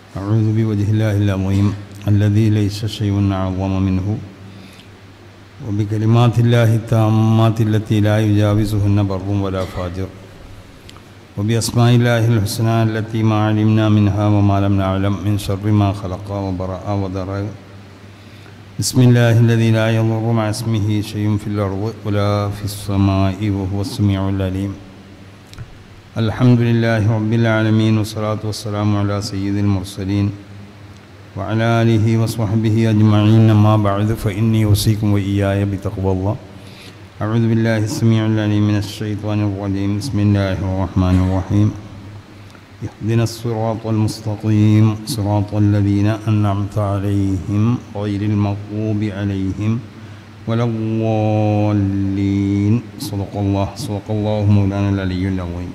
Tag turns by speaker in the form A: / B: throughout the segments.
A: أعوذ بوجه الله العظيم الذي ليس شيء أعظم منه وبكلمات الله التامات التي لا يجاوزهن بر ولا فاجر وبأسماء الله الحسنى التي ما علمنا منها وما لم نعلم من شر ما خلق وبرأ وضرأ بسم الله الذي لا يضر مع اسمه شيء في الأرض ولا في السماء وهو السميع العليم الحمد لله رب العالمين والصلاة والسلام على سيد المرسلين وعلى آله وصحبه أجمعين أما بعد فإني أوصيكم وإياي بتقوى الله أعوذ بالله السميع العليم من الشيطان الرجيم بسم الله الرحمن الرحيم اهدنا الصراط المستقيم صراط الذين أنعمت عليهم غير المغضوب عليهم ولا الضالين صدق الله صدق الله مولانا العلي العظيم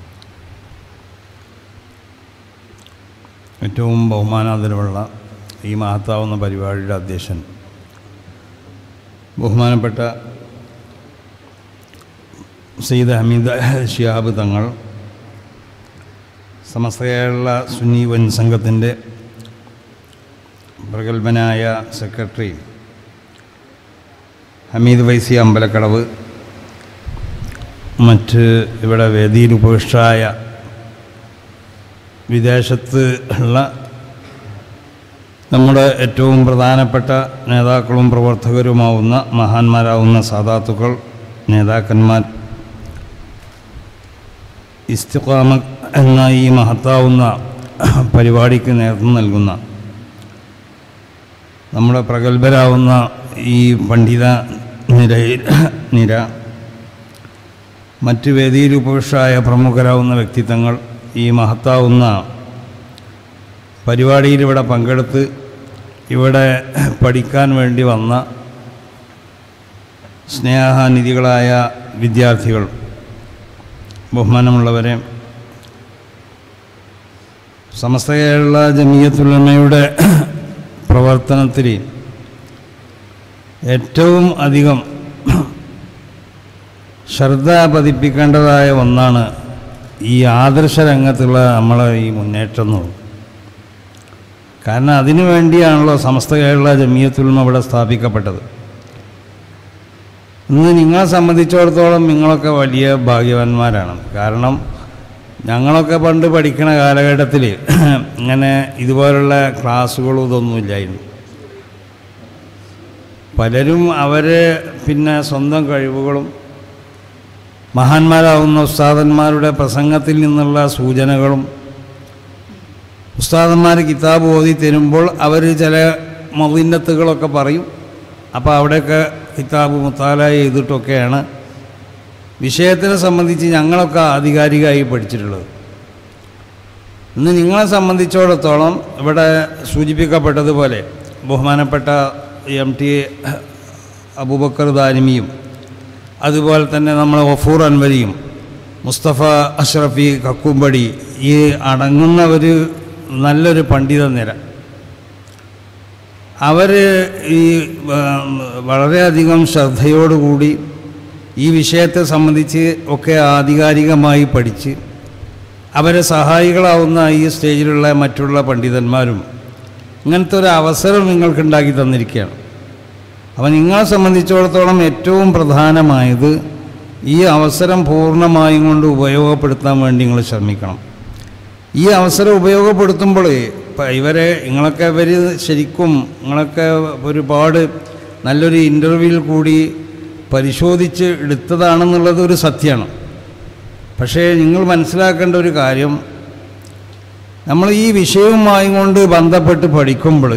A: ഏറ്റവും ബഹുമാനാദരവുള്ള ഈ മഹത്താവുന്ന പരിപാടിയുടെ അധ്യക്ഷൻ ബഹുമാനപ്പെട്ട സയ്യിദ് ഹമീദ് ഷിയാബ് തങ്ങൾ സമസ്ത കേരള സുന്നി വൻ സംഘത്തിൻ്റെ പ്രഗത്ഭനായ സെക്രട്ടറി ഹമീദ് വൈസി അമ്പലക്കടവ് മറ്റ് ഇവിടെ വേദിയിൽ ഉപേക്ഷായ വിദേശത്ത് ഉള്ള നമ്മുടെ ഏറ്റവും പ്രധാനപ്പെട്ട നേതാക്കളും പ്രവർത്തകരുമാവുന്ന മഹാന്മാരാവുന്ന സാധാത്തുക്കൾ നേതാക്കന്മാർ ഇസ്തിഖാമ എന്ന ഈ മഹത്താവുന്ന പരിപാടിക്ക് നേതൃത്വം നൽകുന്ന നമ്മുടെ പ്രഗത്ഭരാവുന്ന ഈ പണ്ഡിത നിരയിൽ നിര മറ്റ് വേദിയിൽ ഉപേക്ഷായ പ്രമുഖരാവുന്ന വ്യക്തിത്വങ്ങൾ ഈ മഹത്താവുന്ന പരിപാടിയിൽ ഇവിടെ പങ്കെടുത്ത് ഇവിടെ പഠിക്കാൻ വേണ്ടി വന്ന സ്നേഹാനിധികളായ വിദ്യാർത്ഥികൾ ബഹുമാനമുള്ളവരെ സമസ്ത കേരള ജമീയത്തുലമയുടെ പ്രവർത്തനത്തിൽ ഏറ്റവും അധികം ശ്രദ്ധ പതിപ്പിക്കേണ്ടതായ ഒന്നാണ് ഈ ആദർശ രംഗത്തുള്ള നമ്മളെ ഈ മുന്നേറ്റം എന്നുള്ളത് കാരണം അതിനു വേണ്ടിയാണല്ലോ സമസ്ത കേരള ജമീയത്തുൽമ ഇവിടെ സ്ഥാപിക്കപ്പെട്ടത് ഇന്ന് നിങ്ങളെ സംബന്ധിച്ചിടത്തോളം നിങ്ങളൊക്കെ വലിയ ഭാഗ്യവാന്മാരാണ് കാരണം ഞങ്ങളൊക്കെ പണ്ട് പഠിക്കുന്ന കാലഘട്ടത്തിൽ ഇങ്ങനെ ഇതുപോലുള്ള ക്ലാസ്സുകളും ഇതൊന്നുമില്ലായിരുന്നു പലരും അവർ പിന്നെ സ്വന്തം കഴിവുകളും മഹാന്മാരാവുന്ന ഉസ്താദന്മാരുടെ പ്രസംഗത്തിൽ നിന്നുള്ള സൂചനകളും ഉസ്താദന്മാർ കിതാബ് ഓതി തരുമ്പോൾ അവർ ചില മൊതിന്നത്തുകളൊക്കെ പറയും അപ്പോൾ അവിടെയൊക്കെ കിതാബ് മുത്താല ചെയ്തിട്ടൊക്കെയാണ് വിഷയത്തിനെ സംബന്ധിച്ച് ഞങ്ങളൊക്കെ ആധികാരികമായി പഠിച്ചിട്ടുള്ളത് ഇന്ന് നിങ്ങളെ സംബന്ധിച്ചിടത്തോളം ഇവിടെ സൂചിപ്പിക്കപ്പെട്ടതുപോലെ ബഹുമാനപ്പെട്ട എം ടി അബൂബക്കർ ദാനിമിയും അതുപോലെ തന്നെ നമ്മൾ ഗഫൂർ അൻവരിയും മുസ്തഫ അഷ്റഫി കക്കുംപടി ഈ അടങ്ങുന്ന ഒരു നല്ലൊരു പണ്ഡിത നിര അവർ ഈ വളരെയധികം ശ്രദ്ധയോടുകൂടി ഈ വിഷയത്തെ സംബന്ധിച്ച് ഒക്കെ ആധികാരികമായി പഠിച്ച് അവരെ സഹായികളാവുന്ന ഈ സ്റ്റേജിലുള്ള മറ്റുള്ള പണ്ഡിതന്മാരും ഇങ്ങനത്തെ ഒരു അവസരം നിങ്ങൾക്ക് ഉണ്ടാക്കി തന്നിരിക്കുകയാണ് അപ്പം നിങ്ങളെ സംബന്ധിച്ചിടത്തോളം ഏറ്റവും പ്രധാനമായത് ഈ അവസരം പൂർണ്ണമായും കൊണ്ട് ഉപയോഗപ്പെടുത്താൻ വേണ്ടി നിങ്ങൾ ശ്രമിക്കണം ഈ അവസരം ഉപയോഗപ്പെടുത്തുമ്പോൾ ഇപ്പം ഇവരെ നിങ്ങളൊക്കെ ഇവർ ശരിക്കും നിങ്ങളൊക്കെ ഒരുപാട് നല്ലൊരു ഇൻ്റർവ്യൂവിൽ കൂടി പരിശോധിച്ച് എടുത്തതാണെന്നുള്ളത് ഒരു സത്യമാണ് പക്ഷേ നിങ്ങൾ മനസ്സിലാക്കേണ്ട ഒരു കാര്യം നമ്മൾ ഈ വിഷയവുമായി കൊണ്ട് ബന്ധപ്പെട്ട് പഠിക്കുമ്പോൾ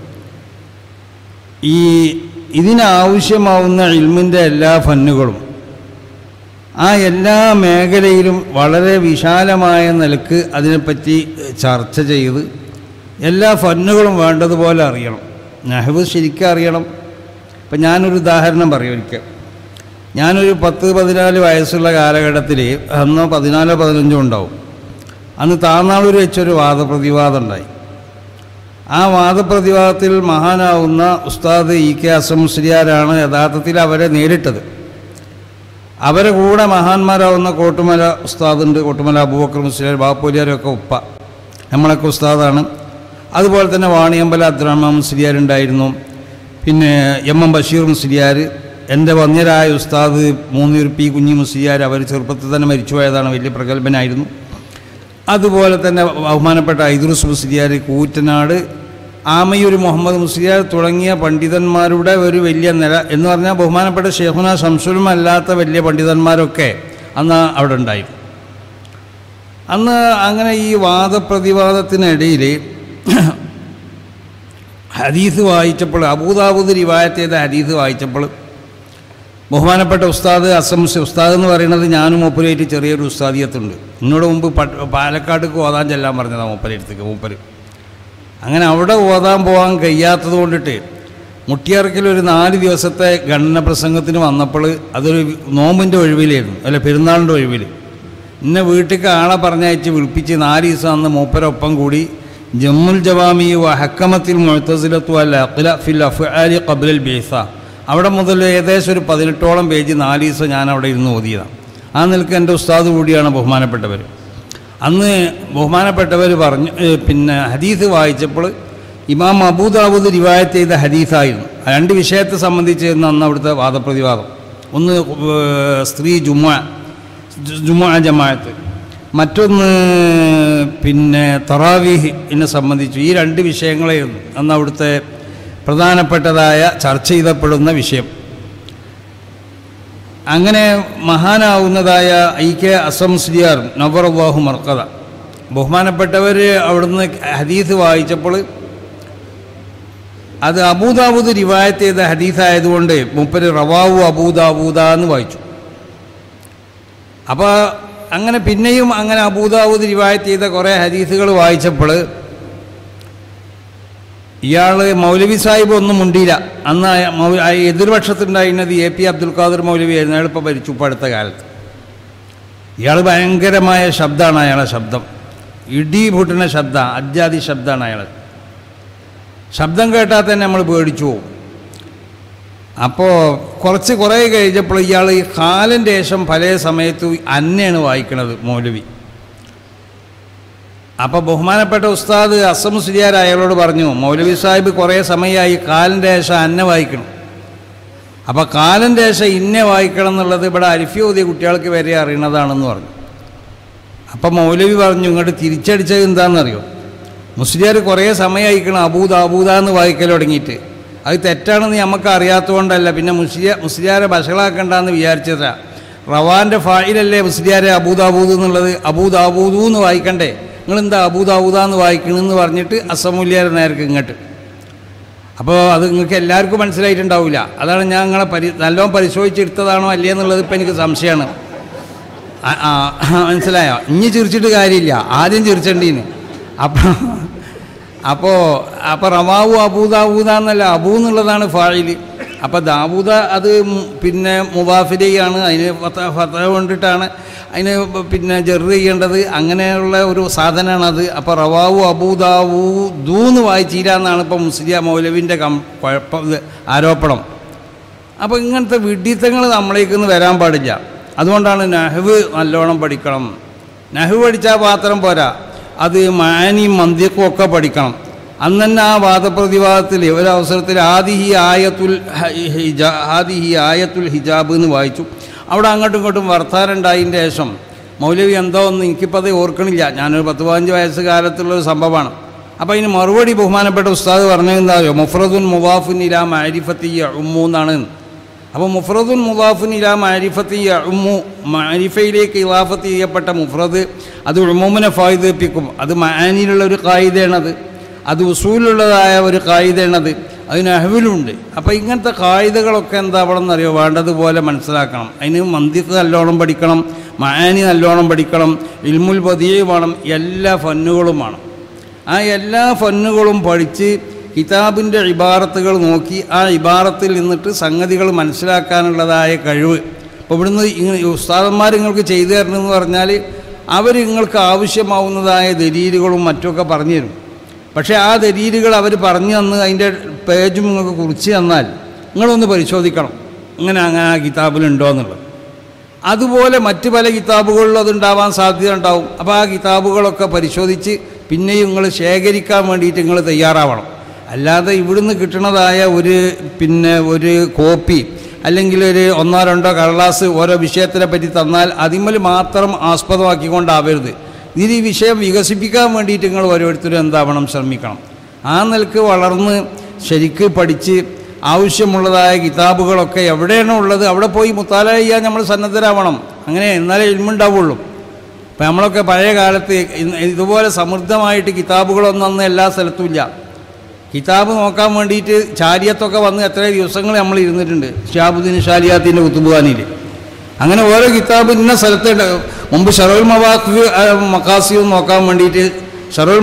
A: ഈ ഇതിനാവശ്യമാവുന്ന ഇൽമിൻ്റെ എല്ലാ ഫന്നുകളും ആ എല്ലാ മേഖലയിലും വളരെ വിശാലമായ നിലക്ക് അതിനെപ്പറ്റി ചർച്ച ചെയ്ത് എല്ലാ ഫന്നുകളും വേണ്ടതുപോലെ അറിയണം നെഹബ് ശരിക്കും അറിയണം ഇപ്പം ഞാനൊരു ഉദാഹരണം പറയും ഒരിക്കൽ ഞാനൊരു പത്ത് പതിനാല് വയസ്സുള്ള കാലഘട്ടത്തിൽ അന്ന് പതിനാലോ പതിനഞ്ചോ ഉണ്ടാവും അന്ന് താന്നാളൂർ വെച്ചൊരു വാദപ്രതിവാദം ഉണ്ടായി ആ വാദപ്രതിവാദത്തിൽ മഹാനാവുന്ന ഉസ്താദ് ഇ കെ അസം മുസ്ലിയാരാണ് യഥാർത്ഥത്തിൽ അവരെ നേരിട്ടത് അവരെ കൂടെ മഹാന്മാരാവുന്ന കോട്ടുമല ഉസ്താദുണ്ട് കോട്ടുമല അബൂബക്കർ മുസ്ലിയാർ ബാപ്പൂലിയാരൊക്കെ ഉപ്പ നമ്മളൊക്കെ ഉസ്താദാണ് അതുപോലെ തന്നെ വാണിയമ്പല അബ്ദുറഹ്മാൻ മുസ്ലിയാരുണ്ടായിരുന്നു പിന്നെ എം എം ബഷീർ മുസ്ലിയാർ എൻ്റെ വന്യരായ ഉസ്താദ് മൂന്നൂർ പി കുഞ്ഞി മുസ്ലിയാർ അവർ ചെറുപ്പത്തിൽ തന്നെ മരിച്ചുപോയതാണ് വലിയ പ്രഗത്ഭനായിരുന്നു അതുപോലെ തന്നെ ബഹുമാനപ്പെട്ട ഐദുറുസ് മുസ്ലിയാർ കൂറ്റനാട് ആമയൂർ മുഹമ്മദ് മുസ്ലിയാർ തുടങ്ങിയ പണ്ഡിതന്മാരുടെ ഒരു വലിയ നില എന്ന് പറഞ്ഞാൽ ബഹുമാനപ്പെട്ട ഷെയ്ഖുന ശംസുലും അല്ലാത്ത വലിയ പണ്ഡിതന്മാരൊക്കെ അന്ന് അവിടെ ഉണ്ടായിരുന്നു അന്ന് അങ്ങനെ ഈ വാദപ്രതിവാദത്തിനിടയിൽ ഹദീസ് വായിച്ചപ്പോൾ അബൂദാബൂദ് റിവായത്ത് ചെയ്ത ഹദീസ് വായിച്ചപ്പോൾ ബഹുമാനപ്പെട്ട ഉസ്താദ് അസംസ് ഉസ്താദ് എന്ന് പറയുന്നത് ഞാനും മൂപ്പരായിട്ട് ചെറിയൊരു ഉസ്താദിയത്തുണ്ട് എന്നോട് മുമ്പ് പട്ട് പാലക്കാട്ടേക്ക് ഓതാൻ ചെല്ലാൻ പറഞ്ഞതാണ് മൂപ്പരടുത്തേക്ക് മൂപ്പര് അങ്ങനെ അവിടെ ഓതാൻ പോകാൻ കഴിയാത്തത് കൊണ്ടിട്ട് മുട്ടിയറക്കിൽ ഒരു നാല് ദിവസത്തെ ഗണന പ്രസംഗത്തിന് വന്നപ്പോൾ അതൊരു നോമ്പിൻ്റെ ഒഴിവിലായിരുന്നു അല്ല പെരുന്നാളിൻ്റെ ഒഴിവിൽ ഇന്നെ വീട്ടിലേക്ക് ആളെ പറഞ്ഞയച്ച് വിളിപ്പിച്ച് നാല് ദിവസം അന്ന് മൂപ്പരൊപ്പം കൂടി ജമ്മുൽ ജവാമി ഹക്കമത്തിൽ മുഴത്തസിലത്തു അല്ല അഖില ഫിൽ അഫ്ആലി ഖബ്ലൽ ബേസ അവിടെ മുതൽ ഏകദേശം ഒരു പതിനെട്ടോളം പേജ് നാല് ദിവസം ഞാൻ അവിടെ ഇരുന്ന് ഓതിയതാണ് ആ നിലക്ക് എൻ്റെ ഉസ്താദ് കൂടിയാണ് ബഹുമാനപ്പെട്ടവർ അന്ന് ബഹുമാനപ്പെട്ടവർ പറഞ്ഞു ഏ, പിന്നെ ഹദീസ് വായിച്ചപ്പോൾ ഇമാം അബൂദാബൂദ് റിവായത്ത് ചെയ്ത ഹദീസായിരുന്നു ആ രണ്ട് വിഷയത്തെ സംബന്ധിച്ച് അന്ന് അവിടുത്തെ വാദപ്രതിവാദം ഒന്ന് ഏ, സ്ത്രീ ജുമ ജുമ ജമാഅത്ത് മറ്റൊന്ന് പിന്നെ തറാവീഹിനെ സംബന്ധിച്ചു ഈ രണ്ട് വിഷയങ്ങളായിരുന്നു അന്ന് അവിടുത്തെ പ്രധാനപ്പെട്ടതായ ചർച്ച ചെയ്യപ്പെടുന്ന വിഷയം അങ്ങനെ മഹാനാവുന്നതായ ഐക്യ അസംസ്ലിയാർ നവറവാഹു മർക്കത ബഹുമാനപ്പെട്ടവർ അവിടുന്ന് ഹദീസ് വായിച്ചപ്പോൾ അത് അബൂദാബൂദ് റിവായത്ത് ചെയ്ത ഹദീസ് ആയതുകൊണ്ട് മുപ്പര് റവാവു അബൂദാബൂദ എന്ന് വായിച്ചു അപ്പോൾ അങ്ങനെ പിന്നെയും അങ്ങനെ അബൂദാബൂദ് റിവായത്ത് ചെയ്ത കുറേ ഹദീസുകൾ വായിച്ചപ്പോൾ ഇയാൾ മൗലവി സാഹിബ് ഒന്നും മുണ്ടിയില്ല അന്ന് അയ- മൗ- ആ എതിർപക്ഷത്തുണ്ടായിരുന്നത് എ പി അബ്ദുൽ ഖാദർ മൗലവി ആയിരുന്നു അയാൾ ഇപ്പോൾ ഭരിച്ചു ഇപ്പോൾ അടുത്ത കാലത്ത് ഇയാൾ ഭയങ്കരമായ ശബ്ദമാണ് അയാളെ ശബ്ദം ഇടി പൊട്ടുന്ന ശബ്ദ അജാതി ശബ്ദമാണ് അയാൾ ശബ്ദം കേട്ടാൽ തന്നെ നമ്മൾ പേടിച്ചു പോകും അപ്പോൾ കുറച്ച് കുറേ കഴിഞ്ഞപ്പോൾ ഇയാൾ ഈ കാലിൻ്റെ ശേഷം പല സമയത്ത് അന്നയാണ് വായിക്കണത് മൗലവി അപ്പോൾ ബഹുമാനപ്പെട്ട ഉസ്താദ് അസം സുരിയാർ അയാളോട് പറഞ്ഞു മൗലവി സാഹിബ് കുറേ സമയമായി കാലിൻ്റെ ശേഷം അന്ന വായിക്കണം അപ്പോൾ കാലിൻ്റെ ശേഷം ഇന്നെ വായിക്കണം എന്നുള്ളത് ഇവിടെ അരിഫി ഓതിയ കുട്ടികൾക്ക് വരെ അറിയണതാണെന്ന് പറഞ്ഞു അപ്പം മൗലവി പറഞ്ഞു ഇങ്ങോട്ട് തിരിച്ചടിച്ചത് എന്താണെന്നറിയോ മുസ്ലിയാർ കുറേ സമയം അയക്കണം അബൂദ അബൂദ എന്ന് വായിക്കൽ തുടങ്ങിയിട്ട് അത് തെറ്റാണെന്ന് നമുക്ക് അറിയാത്തതുകൊണ്ടല്ല പിന്നെ മുസ്ലിയ മുസ്ലിയാരെ ബഷളാക്കണ്ടെന്ന് വിചാരിച്ചതാ റവാൻ്റെ ഫായിലല്ലേ മുസ്ലിയാരെ അബൂദാബൂദ് എന്നുള്ളത് അബൂദാബൂദു എന്ന് വായിക്കണ്ടേ നിങ്ങളെന്താ അബൂദാബൂദ എന്ന് വായിക്കണമെന്ന് പറഞ്ഞിട്ട് അസമുല്യാർ നേർക്ക് ഇങ്ങോട്ട് അപ്പോൾ അത് നിങ്ങൾക്ക് എല്ലാവർക്കും മനസ്സിലായിട്ടുണ്ടാവില്ല അതാണ് ഞാൻ നിങ്ങളെ പരി നല്ലോണം പരിശോധിച്ചെടുത്തതാണോ അല്ലേ എന്നുള്ളത് ഇപ്പം എനിക്ക് സംശയമാണ് ആ, ആ, മനസ്സിലായോ ഇനി ചിരിച്ചിട്ട് കാര്യമില്ല ആദ്യം ചിരിച്ചണ്ടീന് അപ്പോൾ അപ്പോൾ അപ്പോൾ റവാവു അബൂദാബൂദ എന്നല്ല അബൂ എന്നുള്ളതാണ് ഫായില് അപ്പോൾ ദാബൂദ അത് മു- പിന്നെ മുബാഫിരയാണ് അതിന് ഫത്ത ഫത്ത കൊണ്ടിട്ടാണ് അതിന് പിന്നെ ജെറ് ചെയ്യേണ്ടത് അങ്ങനെയുള്ള ഒരു സാധനമാണ് അത് അപ്പോൾ റവാവു അബൂദാവൂ ദൂന്ന് വായിച്ചീരാന്നാണ് ഇപ്പോൾ മുസ്ലിയ മൗലവിൻ്റെ കം കുഴപ്പം ഇത് ആരോപണം അപ്പോൾ ഇങ്ങനത്തെ വിഡിത്തങ്ങൾ നമ്മളേക്കൊന്ന് വരാൻ പാടില്ല അതുകൊണ്ടാണ് നഹ്വ് നല്ലോണം പഠിക്കണം നഹ്വ് പഠിച്ചാൽ മാത്രം പോരാ അത് മാനിയും മന്ദിയക്കും ഒക്കെ പഠിക്കണം അന്ന് തന്നെ ആ വാദപ്രതിവാദത്തിൽ ഒരവസരത്തിൽ ആദിഹി ആയത്തുൽ ഹ- ഹിജാ ആദിഹി ആയത്തുൽ ഹിജാബ് എന്ന് വായിച്ചു അവിടെ അങ്ങോട്ടും ഇങ്ങോട്ടും വർത്താനം ഉണ്ടായതിൻ്റെ ശേഷം മൗലവി എന്തോ ഒന്ന് എനിക്കിപ്പോൾ അത് ഓർക്കണില്ല ഞാനൊരു പത്ത് പതിനഞ്ച് വയസ്സ് കാലത്തുള്ളൊരു സംഭവമാണ് അപ്പോൾ അതിന് മറുപടി ബഹുമാനപ്പെട്ട ഉസ്താദ് പറഞ്ഞത് എന്താ അറിയോ മുഫ്രദുൻ മുവാഫുൻ ഇലാ മാരിഫത്തി ഉമ്മു എന്നാണ് അപ്പോൾ മുഫ്രദുൻ മുവാഫുൻ ഇലാ മാരിഫത്തി ഉമ്മു മാരിഫയിലേക്ക് ഇലാഫത്ത് ചെയ്യപ്പെട്ട മുഫ്രദ് അത് ഉമ്മൂമിനെ ഫായിദിപ്പിക്കും അത് മാനിയിലുള്ള ഒരു കായികയാണത് അത് ഉസൂലുള്ളതായ ഒരു കായികയാണത് അതിന് അഹവിലുണ്ട് അപ്പോൾ ഇങ്ങനത്തെ കായികകളൊക്കെ എന്താ അവിടെ നിന്നറിയോ വേണ്ടതുപോലെ മനസ്സിലാക്കണം അതിന് മന്ദിക്ക് നല്ലോണം പഠിക്കണം മാനി നല്ലോണം പഠിക്കണം ഇൽമുൽ പതിയെ വേണം എല്ലാ ഫന്നുകളും വേണം ആ എല്ലാ ഫന്നുകളും പഠിച്ച് കിതാബിൻ്റെ ഇബാറത്തുകൾ നോക്കി ആ ഇബാറത്തിൽ നിന്നിട്ട് സംഗതികൾ മനസ്സിലാക്കാനുള്ളതായ കഴിവ് അപ്പോൾ ഇവിടുന്ന് ഇങ്ങനെ ഉസ്താദന്മാർ നിങ്ങൾക്ക് ചെയ്തു തരണമെന്ന് പറഞ്ഞാൽ അവർ നിങ്ങൾക്ക് ആവശ്യമാവുന്നതായ ദലീലുകളും മറ്റുമൊക്കെ പറഞ്ഞു തരും പക്ഷേ ആ ദലീലുകൾ അവർ പറഞ്ഞു തന്ന് അതിൻ്റെ പേജും നിങ്ങൾക്ക് കുറിച്ച് തന്നാൽ നിങ്ങളൊന്ന് പരിശോധിക്കണം ഇങ്ങനെ അങ്ങനെ ആ കിതാബിലുണ്ടോ എന്നുള്ളത് അതുപോലെ മറ്റ് പല കിതാബുകളിലും അതുണ്ടാവാൻ സാധ്യത ഉണ്ടാവും അപ്പോൾ ആ കിതാബുകളൊക്കെ പരിശോധിച്ച് പിന്നെയും നിങ്ങൾ ശേഖരിക്കാൻ വേണ്ടിയിട്ട് നിങ്ങൾ തയ്യാറാവണം അല്ലാതെ ഇവിടുന്ന് കിട്ടുന്നതായ ഒരു പിന്നെ ഒരു കോപ്പി അല്ലെങ്കിൽ ഒരു ഒന്നോ രണ്ടോ കടലാസ് ഓരോ വിഷയത്തിനെ പറ്റി തന്നാൽ അതിന്മേൽ മാത്രം ആസ്പദമാക്കിക്കൊണ്ടാവരുത് ഇതിൽ ഈ വിഷയം വികസിപ്പിക്കാൻ വേണ്ടിയിട്ട് നിങ്ങൾ ഓരോരുത്തരും എന്താവണം ശ്രമിക്കണം ആ നിലക്ക് വളർന്ന് ശരിക്ക് പഠിച്ച് ആവശ്യമുള്ളതായ കിതാബുകളൊക്കെ എവിടെയാണോ ഉള്ളത് അവിടെ പോയി മുത്താല ചെയ്യാൻ നമ്മൾ സന്നദ്ധരാവണം അങ്ങനെ എന്നാലേ ഇൽമുണ്ടാവുള്ളൂ ഇപ്പം നമ്മളൊക്കെ പഴയ കാലത്ത് ഇന്ന് ഇതുപോലെ സമൃദ്ധമായിട്ട് കിതാബുകളൊന്നും അന്ന് എല്ലാ സ്ഥലത്തും ഇല്ല കിതാബ് നോക്കാൻ വേണ്ടിയിട്ട് ചാരിയത്തൊക്കെ വന്ന് എത്ര ദിവസങ്ങൾ നമ്മൾ ഇരുന്നിട്ടുണ്ട് ഷാബുദ്ദീൻ ഷാലിയാത്തിൻ്റെ കുത്തുബുഖാനിയിൽ അങ്ങനെ ഓരോ കിതാബ് ഇന്ന സ്ഥലത്ത് ഉണ്ട്. മുമ്പ് ഷറുൽ മവാഖിഫ് മക്കാസിയും നോക്കാൻ വേണ്ടിയിട്ട് ഷറുൽ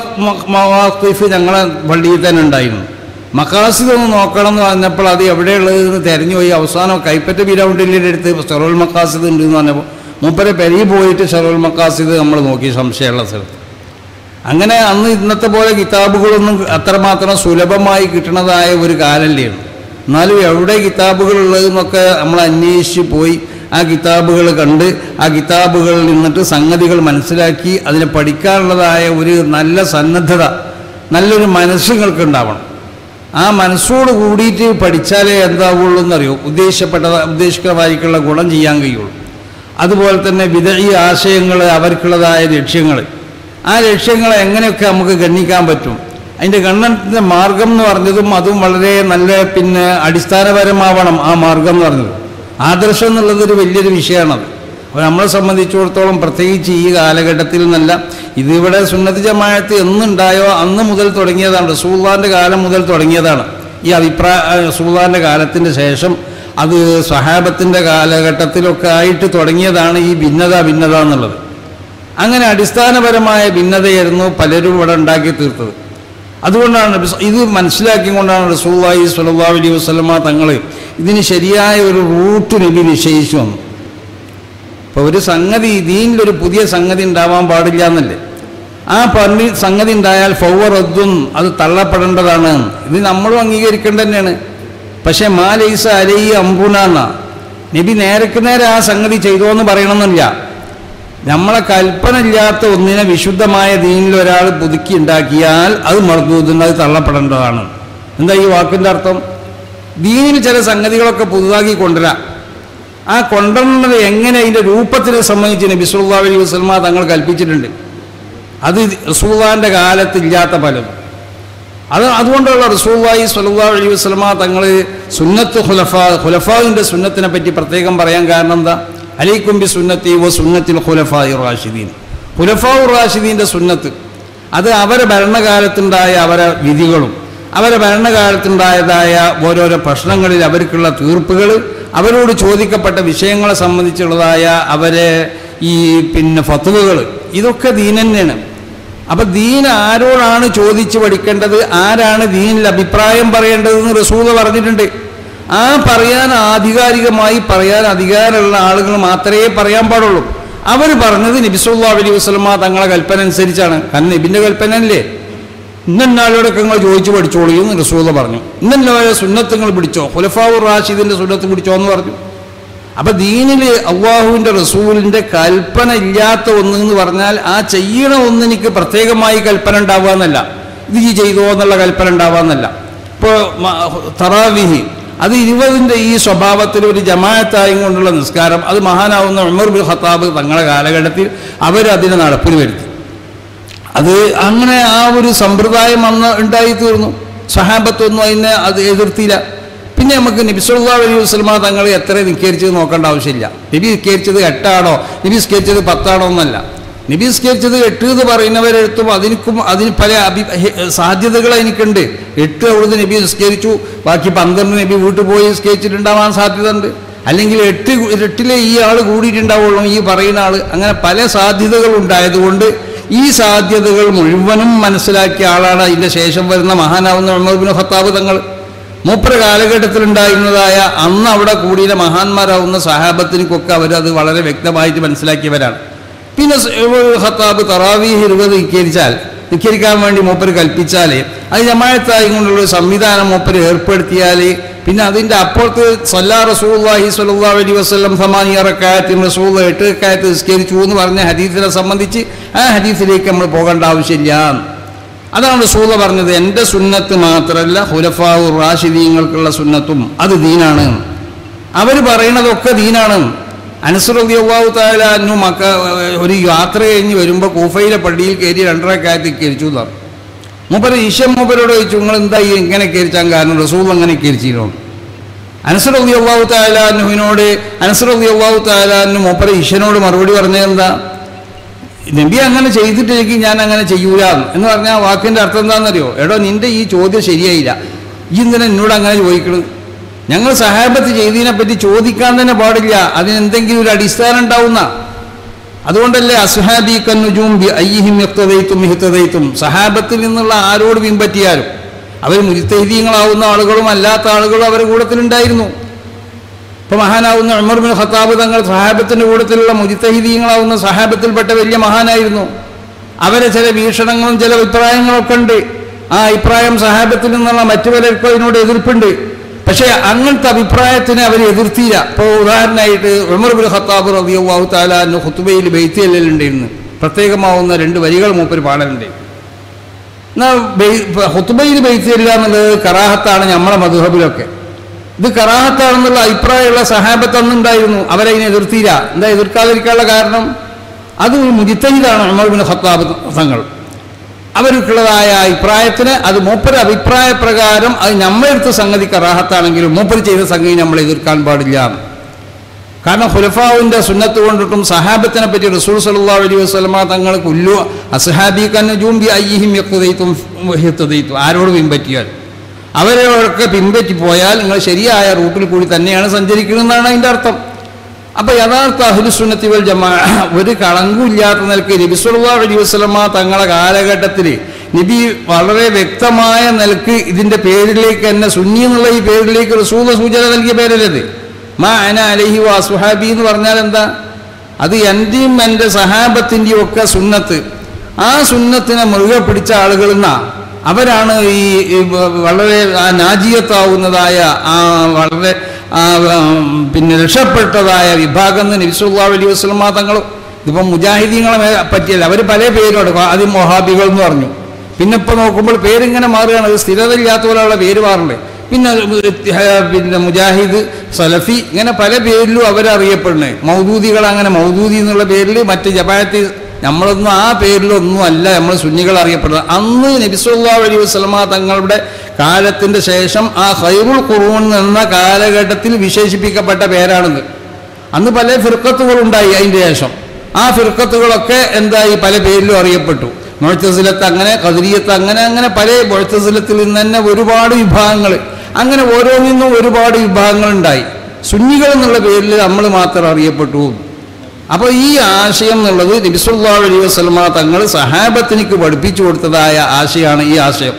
A: മവാഖിഫ് ഞങ്ങളെ പള്ളിയിൽ തന്നെ ഉണ്ടായിരുന്നു മക്കാസിദ് ഒന്ന് നോക്കണം എന്ന് പറഞ്ഞപ്പോൾ അത് എവിടെയുള്ളതെന്ന് തിരഞ്ഞു പോയി അവസാനം കൈപ്പറ്റ ബിരൗണ്ടിൻ്റെ അടുത്ത് ഷറുൽ മക്കാസിദ് ഉണ്ട് എന്ന് പറഞ്ഞപ്പോൾ മൂപ്പരെ പെരിയിൽ പോയിട്ട് ഷറുൽ മക്കാസിദ് നമ്മൾ നോക്കി സംശയമുള്ള സ്ഥലത്ത് അങ്ങനെ അന്ന് ഇന്നത്തെ പോലെ കിതാബുകളൊന്നും അത്രമാത്രം സുലഭമായി കിട്ടുന്നതായ ഒരു കാലല്ലേ എന്നാലും എവിടെ കിതാബുകൾ ഉള്ളതെന്നൊക്കെ നമ്മൾ അന്വേഷിച്ച് പോയി ആ കിതാബുകൾ കണ്ട് ആ കിതാബുകളിൽ നിന്നിട്ട് സംഗതികൾ മനസ്സിലാക്കി അതിനെ പഠിക്കാനുള്ളതായ ഒരു നല്ല സന്നദ്ധത നല്ലൊരു മനസ്സുകൾക്ക് ഉണ്ടാവണം ആ മനസ്സോട് കൂടിയിട്ട് പഠിച്ചാലേ എന്താവുള്ളൂ എന്നറിയോ ഉദ്ദേശിക്കപ്പെട്ട ഉദ്ദേശിക്കുന്നതായിട്ടുള്ള ഗുണം ചെയ്യാൻ കഴിയുള്ളൂ അതുപോലെ തന്നെ വിദഴി ആശയങ്ങൾ അവർക്കുള്ളതായ ലക്ഷ്യങ്ങൾ ആ ലക്ഷ്യങ്ങളെ എങ്ങനെയൊക്കെ നമുക്ക് ഗണ്ണിക്കാൻ പറ്റും അതിൻ്റെ ഗണ്ണത്തിൻ്റെ മാർഗം എന്ന് പറഞ്ഞതും അതും വളരെ നല്ല പിന്നെ അടിസ്ഥാനപരമാവണം ആ മാർഗം എന്ന് പറഞ്ഞത് ആദർശം എന്നുള്ളത് ഒരു വലിയൊരു വിഷയമാണത് അപ്പോൾ നമ്മളെ സംബന്ധിച്ചിടത്തോളം പ്രത്യേകിച്ച് ഈ കാലഘട്ടത്തിൽ നിന്നല്ല ഇതിവിടെ സുന്നത്ത് ജമാഅത്ത് എന്നുണ്ടായോ അന്ന് മുതൽ തുടങ്ങിയതാണ് റസൂള്ളാൻ്റെ കാലം മുതൽ തുടങ്ങിയതാണ് ഈ അഭിപ്രായ റസൂള്ളാൻ്റെ കാലത്തിന് ശേഷം അത് സഹാബത്തിൻ്റെ കാലഘട്ടത്തിലൊക്കെ ആയിട്ട് തുടങ്ങിയതാണ് ഈ ഭിന്നത ഭിന്നത എന്നുള്ളത് അങ്ങനെ അടിസ്ഥാനപരമായ ഭിന്നതയായിരുന്നു പലരും ഇവിടെ ഉണ്ടാക്കി തീർത്തത് അതുകൊണ്ടാണ് ബിസ്- ഇത് മനസ്സിലാക്കിക്കൊണ്ടാണ് റസൂള്ളാഹി സ്വല്ലല്ലാഹു അലൈഹി വസല്ലമ തങ്ങൾ ഇതിന് ശരിയായ ഒരു റൂട്ട് നബി നിശ്ചയിച്ചു വന്നു ഇപ്പോൾ ഒരു സംഗതി ദീനിലൊരു പുതിയ സംഗതി ഉണ്ടാവാൻ പാടില്ല എന്നല്ലേ ആ പള്ളി സംഗതി ഉണ്ടായാൽ ഫൗവറദ്ദും അത് തള്ളപ്പെടേണ്ടതാണ് ഇത് നമ്മളും അംഗീകരിക്കേണ്ടത് തന്നെയാണ് പക്ഷേ മാ ലൈസ അലൈ അമ്പുന എന്നാ നബി നേരക്ക് നേരെ ആ സംഗതി ചെയ്തോന്ന് പറയണമെന്നില്ല നമ്മളെ കൽപ്പന ഇല്ലാത്ത ഒന്നിനെ വിശുദ്ധമായ ദീനിൽ ഒരാൾ പുതുക്കി ഉണ്ടാക്കിയാൽ അത് മർദ്ദൂതുണ്ട് അത് തള്ളപ്പെടേണ്ടതാണ് എന്താ ഈ വാക്കിൻ്റെ അർത്ഥം ദീനിൽ ചില സംഗതികളൊക്കെ പുതുതാക്കി കൊണ്ടുവരാം ആ കൊണ്ടുവരുന്നത് എങ്ങനെ അതിൻ്റെ രൂപത്തിനെ സംബന്ധിച്ച് നബി സല്ലല്ലാഹു അലൈഹി വസല്ലമ തങ്ങൾ കൽപ്പിച്ചിട്ടുണ്ട് അത് റസൂള്ളാൻ്റെ കാലത്ത് ഇല്ലാത്ത പലതും അത് അതുകൊണ്ടുള്ള റസൂള്ളാഹി സ്വല്ലല്ലാഹു അലൈഹി വസല്ലമ തങ്ങൾ സുന്നത്ത് ഖുലഫ ഖുലഫാവിൻ്റെ സുന്നത്തിനെ പറ്റി പ്രത്യേകം പറയാൻ കാരണം എന്താ അലൈക്കും ബി സുന്നത്തി വ സുന്നത്തിൽ ഖുലഫായി റാഷിദീൻ ഖുലഫാഉ റാഷിദീൻ്റെ സുന്നത്ത് അത് അവരെ ഭരണകാലത്തുണ്ടായ അവരെ വിധികളും അവരെ ഭരണകാലത്തുണ്ടായതായ ഓരോരോ പ്രശ്നങ്ങളിൽ അവർക്കുള്ള തീർപ്പുകൾ അവരോട് ചോദിക്കപ്പെട്ട വിഷയങ്ങളെ സംബന്ധിച്ചുള്ളതായ അവരെ ഈ പിന്നെ ഫത്തുവകൾ ഇതൊക്കെ ദീൻ തന്നെയാണ് അപ്പൊ ദീൻ ആരോടാണ് ചോദിച്ചു പഠിക്കേണ്ടത് ആരാണ് ദീനിൽ അഭിപ്രായം പറയേണ്ടതെന്ന് റസൂൽ പറഞ്ഞിട്ടുണ്ട് ആ പറയാൻ ആധികാരികമായി പറയാൻ അധികാരമുള്ള ആളുകൾ മാത്രമേ പറയാൻ പാടുള്ളൂ അവർ പറഞ്ഞത് നബിസുല്ലാ അലൈഹി വസ്ലമ തങ്ങളെ കൽപ്പന അനുസരിച്ചാണ് കാരണം നബിന്റെ കൽപ്പന അല്ലേ ഇന്നാളോടൊക്കെ നിങ്ങൾ ചോദിച്ചു പഠിച്ചോളൂ എന്ന് റസൂല പറഞ്ഞു ഇന്നല്ലോ സുന്നത്ത് നിങ്ങൾ പിടിച്ചോ ഹുലഫാവൂർ റാഷിദിന്റെ സുന്നത്ത് പിടിച്ചോ എന്ന് പറഞ്ഞു അപ്പൊ ദീനിൽ അള്ളാഹുവിന്റെ റസൂലിന്റെ കൽപ്പന ഇല്ലാത്ത ഒന്ന് എന്ന് പറഞ്ഞാൽ ആ ചെയ്യണ ഒന്ന് എനിക്ക് പ്രത്യേകമായി കൽപ്പന ഉണ്ടാവുക എന്നല്ല ഇത് ഈ ചെയ്തോ എന്നുള്ള കൽപ്പന ഉണ്ടാവുക എന്നല്ല ഇപ്പോൾ തറാവിഹി അത് ഇരുപതിൻ്റെ ഈ സ്വഭാവത്തിൽ ഒരു ജമാഅത്തായും കൊണ്ടുള്ള നിസ്കാരം അത് മഹാനാവുന്ന ഉമർ ബിൻ ഖത്താബ് തങ്ങളുടെ കാലഘട്ടത്തിൽ അവരതിനെ നടപ്പിൽ വരുത്തി അത് അങ്ങനെ ആ ഒരു സമ്പ്രദായം അന്ന് ഉണ്ടായി തീർന്നു സഹാബത്തൊന്നും അതിനെ അത് എതിർത്തില്ല പിന്നെ നമുക്ക് നബി സല്ലല്ലാഹു അലൈഹി വസല്ലമ തങ്ങൾ എത്ര നിസ്കരിച്ചത് നോക്കേണ്ട ആവശ്യമില്ല നബി നിസ്കരിച്ചത് എട്ടാണോ നബി നിസ്കരിച്ചത് പത്താണോ എന്നല്ല നബി നിസ്കരിച്ചത് എട്ട് എന്ന് പറയുന്നവരെടുത്തും അതിനും അതിന് പല അഭി ഹെ- സാധ്യതകൾ എനിക്കുണ്ട് എട്ട് അവിടുന്ന് നബി നിസ്കരിച്ചു ബാക്കി പന്ത്രണ്ട് നബി വീട്ടിൽ പോയി നിസ്കരിച്ചിട്ടുണ്ടാവാൻ സാധ്യതയുണ്ട് അല്ലെങ്കിൽ എട്ട് കു- എട്ടിലെ ഈ ആൾ കൂടിയിട്ടുണ്ടാവുള്ളൂ ഈ പറയുന്ന ആൾ അങ്ങനെ പല സാധ്യതകൾ ഉണ്ടായതുകൊണ്ട് ഈ സാധ്യതകൾ മുഴുവനും മനസ്സിലാക്കിയ ആളാണ് അതിൻ്റെ ശേഷം വരുന്ന മഹാനാവുന്ന ഉമർ ബിൻ ഖത്താബ് തങ്ങൾ മൂപ്പര കാലഘട്ടത്തിലുണ്ടായിരുന്നതായ അന്ന് അവിടെ കൂടിയ മഹാന്മാരാവുന്ന സഹാബത്തിനൊക്കെ അവരത് വളരെ വ്യക്തമായിട്ട് മനസ്സിലാക്കിയവരാണ് പിന്നെ സ് ഉമർ ബിൻ ഖത്താബ് തറാവീഹ് ഇരുപത് നിൽക്കരിച്ചാൽ നിൽക്കരിക്കാൻ വേണ്ടി മൂപ്പര് കൽപ്പിച്ചാൽ അത് ജമായത്തായി കൊണ്ടുള്ള ഒരു സംവിധാനം മൂപ്പര് ഏർപ്പെടുത്തിയാൽ പിന്നെ അതിൻ്റെ അപ്പുറത്ത് സല്ലാ റസൂല്ലാഹി സ്വല്ലല്ലാഹു അലൈഹി വസല്ലം സമാനിയ റക്കായത്തിന് റസൂൽ എട്ട് റക്കായത്ത് നിസ്കരിച്ചു എന്ന് പറഞ്ഞ ഹദീസിനെ സംബന്ധിച്ച് ആ ഹദീസിലേക്ക് നമ്മൾ പോകേണ്ട ആവശ്യമില്ല അതാണ് റസൂല പറഞ്ഞത് എൻ്റെ സുന്നത്ത് മാത്രമല്ല ഹുലഫാവു റാഷിദീങ്ങൾക്കുള്ള സുന്നത്തും അത് ദീനാണ് അവർ പറയണതൊക്കെ ദീനാണ് അനുസൃതി അള്ളാഹു താലാന്നു മക്ക ഒരു യാത്ര കഴിഞ്ഞ് വരുമ്പോൾ കൂഫയിലെ പള്ളിയിൽ കയറി രണ്ടരക്കായത്ത് കരിച്ചു എന്നാണ് മൂപ്പര് ഈശ്വൻ മൂപ്പരോട് ചോദിച്ചു നിങ്ങൾ എന്താ ഈ ഇങ്ങനെ കരിച്ചാൻ കാരണം റസൂൽ അങ്ങനെ കരിച്ചിരുന്നു അനസറബി അള്ളാഹു താലാനുവിനോട് അനസറബി അള്ളാഹു താലാനു മൂപ്പര് ഈശ്വനോട് മറുപടി പറഞ്ഞത് എന്താ നബി അങ്ങനെ ചെയ്തിട്ടില്ലെങ്കിൽ ഞാൻ അങ്ങനെ ചെയ്യൂല എന്ന് പറഞ്ഞാൽ ആ വാക്കിൻ്റെ അർത്ഥം എന്താണെന്നറിയോ എടോ നിന്റെ ഈ ചോദ്യം ശരിയായില്ല ഈ എന്തിനാ എന്നോട് അങ്ങനെ ചോദിക്കണത് ഞങ്ങൾ സഹാബത്ത് ചെയ്തതിനെ പറ്റി ചോദിക്കാൻ തന്നെ പാടില്ല അതിനെന്തെങ്കിലും ഒരു അടിസ്ഥാനം ഉണ്ടാവുന്ന അതുകൊണ്ടല്ലേ അസ്ഹാബി കന്നുജൂം ബി അയ്യിഹിം യക്തതയ്ത്തും ഹിത്തതയ്ത്തും സഹാബത്തിൽ നിന്നുള്ള ആരോട് പിൻപറ്റിയാലും അവർ മുരിത്തൈദീങ്ങളാവുന്ന ആളുകളും അല്ലാത്ത ആളുകളും അവരുടെ കൂട്ടത്തിലുണ്ടായിരുന്നു ഇപ്പൊ മഹാനാവുന്ന ഉമർ ബിൻ ഖത്താബ് തങ്ങൾ സഹാബത്തിന്റെ കൂട്ടത്തിലുള്ള മുരിത്തഹിദീങ്ങളാവുന്ന സഹാബത്തിൽപ്പെട്ട വലിയ മഹാനായിരുന്നു അവരെ ചില വീക്ഷണങ്ങളും ചില അഭിപ്രായങ്ങളൊക്കെ ഉണ്ട് ആ അഭിപ്രായം സഹാബത്തിൽ നിന്നുള്ള മറ്റു പലർക്കും അതിനോട് എതിർപ്പുണ്ട് പക്ഷേ അങ്ങനത്തെ അഭിപ്രായത്തിനെ അവർ എതിർത്തില്ല ഇപ്പോൾ ഉദാഹരണമായിട്ട് ഉമർ ബിൻ ഖത്താബ് റബിയാഹു താലാന്ന് ഹുത്തുബയിൽ ബെയ്ത്തിയല്ലുണ്ടായിരുന്നു പ്രത്യേകമാവുന്ന രണ്ട് വരികൾ മൂപ്പര് പാടലുണ്ട് എന്നാൽ ഹുത്തുബയിൽ ബെയ്ത്തിയല്ല എന്നുള്ളത് കറാഹത്താണ് നമ്മളെ മധുഹബിലൊക്കെ ഇത് കറാഹത്താണെന്നുള്ള അഭിപ്രായമുള്ള സഹാബത്ത് അന്നുണ്ടായിരുന്നു അവരതിനെ എതിർത്തില്ല എന്താ എതിർക്കാതിരിക്കാനുള്ള കാരണം അത് മുജിത്തഹിദാണ് ഉമർ ബിൻ ഖത്താബ് തങ്ങൾ അവർക്കുള്ളതായ അഭിപ്രായത്തിന് അത് മൂപ്പര് അഭിപ്രായ പ്രകാരം അത് നമ്മളെടുത്ത സംഗതി കറാഹത്താണെങ്കിലും മൂപ്പര് ചെയ്ത സംഗതി നമ്മൾ എതിർക്കാൻ പാടില്ല കാരണം ഹുലഫാവിൻ്റെ സുന്നത്ത് കൊണ്ടിട്ടും സഹാബത്തിനെ പറ്റി റസൂൽ സല്ലല്ലാഹു അലൈഹി വസല്ലമ തങ്ങൾ കുല്ലു അസ്ഹാബി കന്നജൂം ബി അയ്യിഹിം യഖ്തദൈതും വഹിയത്തദൈതും ആരോട് പിൻപറ്റിയാൽ അവരെയൊക്കെ പിൻപറ്റി പോയാൽ നിങ്ങൾ ശരിയായ റൂട്ടിൽ കൂടി തന്നെയാണ് സഞ്ചരിക്കുന്നതെന്നാണ് അതിൻ്റെ അർത്ഥം അപ്പൊ യഥാർത്ഥ അഹ്ലുസുന്നത്തി വൽ ജമാ ഒരു കളങ്കുമില്ലാത്ത നിലക്ക് നബി സല്ലല്ലാഹു അലൈഹി വസല്ലമ തങ്ങളെ കാലഘട്ടത്തിൽ നബി വളരെ വ്യക്തമായ നിലക്ക് ഇതിന്റെ പേരിലേക്ക് തന്നെ സുന്നി എന്നുള്ള ഈ പേരിലേക്ക് റസൂല സൂചന നൽകിയ പേരല്ലത് മാ അന അലഹി വാ സുഹാബി എന്ന് പറഞ്ഞാൽ എന്താ അത് എൻ്റെയും എൻ്റെ സഹാബത്തിൻ്റെയും ഒക്കെ സുന്നത്ത് ആ സുന്നത്തിനെ മുറുകെ പിടിച്ച ആളുകൾ എന്നാ അവരാണ് ഈ ഈ വളരെ ആ നാജിയത്താവുന്നതായ ആ വളരെ ആ ഉം, പിന്നെ രക്ഷപ്പെട്ടതായ വിഭാഗം എന്ന് നബിസുല്ലാ അലൈഹി വസ്ലമ തങ്ങൾ ഇതിപ്പം മുജാഹിദീങ്ങളെ മേ- പറ്റിയല്ല അവർ പല പേരോട് ആദ്യം മൊഹാബികൾ എന്ന് പറഞ്ഞു പിന്നെ ഇപ്പോൾ നോക്കുമ്പോൾ പേരിങ്ങനെ മാറുകയാണ് അത് സ്ഥിരത ഇല്ലാത്ത പോലെയുള്ള പേര് മാറുന്നുണ്ട് പിന്നെ ഏഹ്, പിന്നെ മുജാഹിദ് സലഫി ഇങ്ങനെ പല പേരിലും അവരറിയപ്പെടുന്നത് മൗദൂദികൾ അങ്ങനെ മൗദൂദി എന്നുള്ള പേരിൽ മറ്റ് ജമാഅത്ത് നമ്മളൊന്നും ആ പേരിലൊന്നും അല്ല നമ്മൾ സുന്നികൾ അറിയപ്പെടുന്നത് അന്ന് നബിസുല്ലാ അലൈഹി വസ്ലമ തങ്ങളുടെ കാലത്തിന്റെ ശേഷം ആ ഹൈറുൽ ഖുറൂൻ എന്ന കാലഘട്ടത്തിൽ വിശേഷിപ്പിക്കപ്പെട്ട പേരാണിത് അന്ന് പല ഫിർക്കത്തുകൾ ഉണ്ടായി അതിൻ്റെ ശേഷം ആ ഫിർക്കത്തുകളൊക്കെ എന്തായി പല പേരിലും അറിയപ്പെട്ടു മുഴത്തസിലത്ത് അങ്ങനെ കതിരിയത്ത് അങ്ങനെ അങ്ങനെ പല മുഴത്തസിലത്തിൽ നിന്ന് തന്നെ ഒരുപാട് വിഭാഗങ്ങൾ അങ്ങനെ ഓരോന്നിന്നും ഒരുപാട് വിഭാഗങ്ങൾ ഉണ്ടായി സുന്നികൾ എന്നുള്ള പേരിൽ നമ്മൾ മാത്രം അറിയപ്പെട്ടു അപ്പോൾ ഈ ആശയം എന്നുള്ളത് നബിസുല്ലാ അലൈഹി വസ്ലമ തങ്ങൾ സഹാബത്തിനിക്ക് പഠിപ്പിച്ചു കൊടുത്തതായ ആശയമാണ് ഈ ആശയം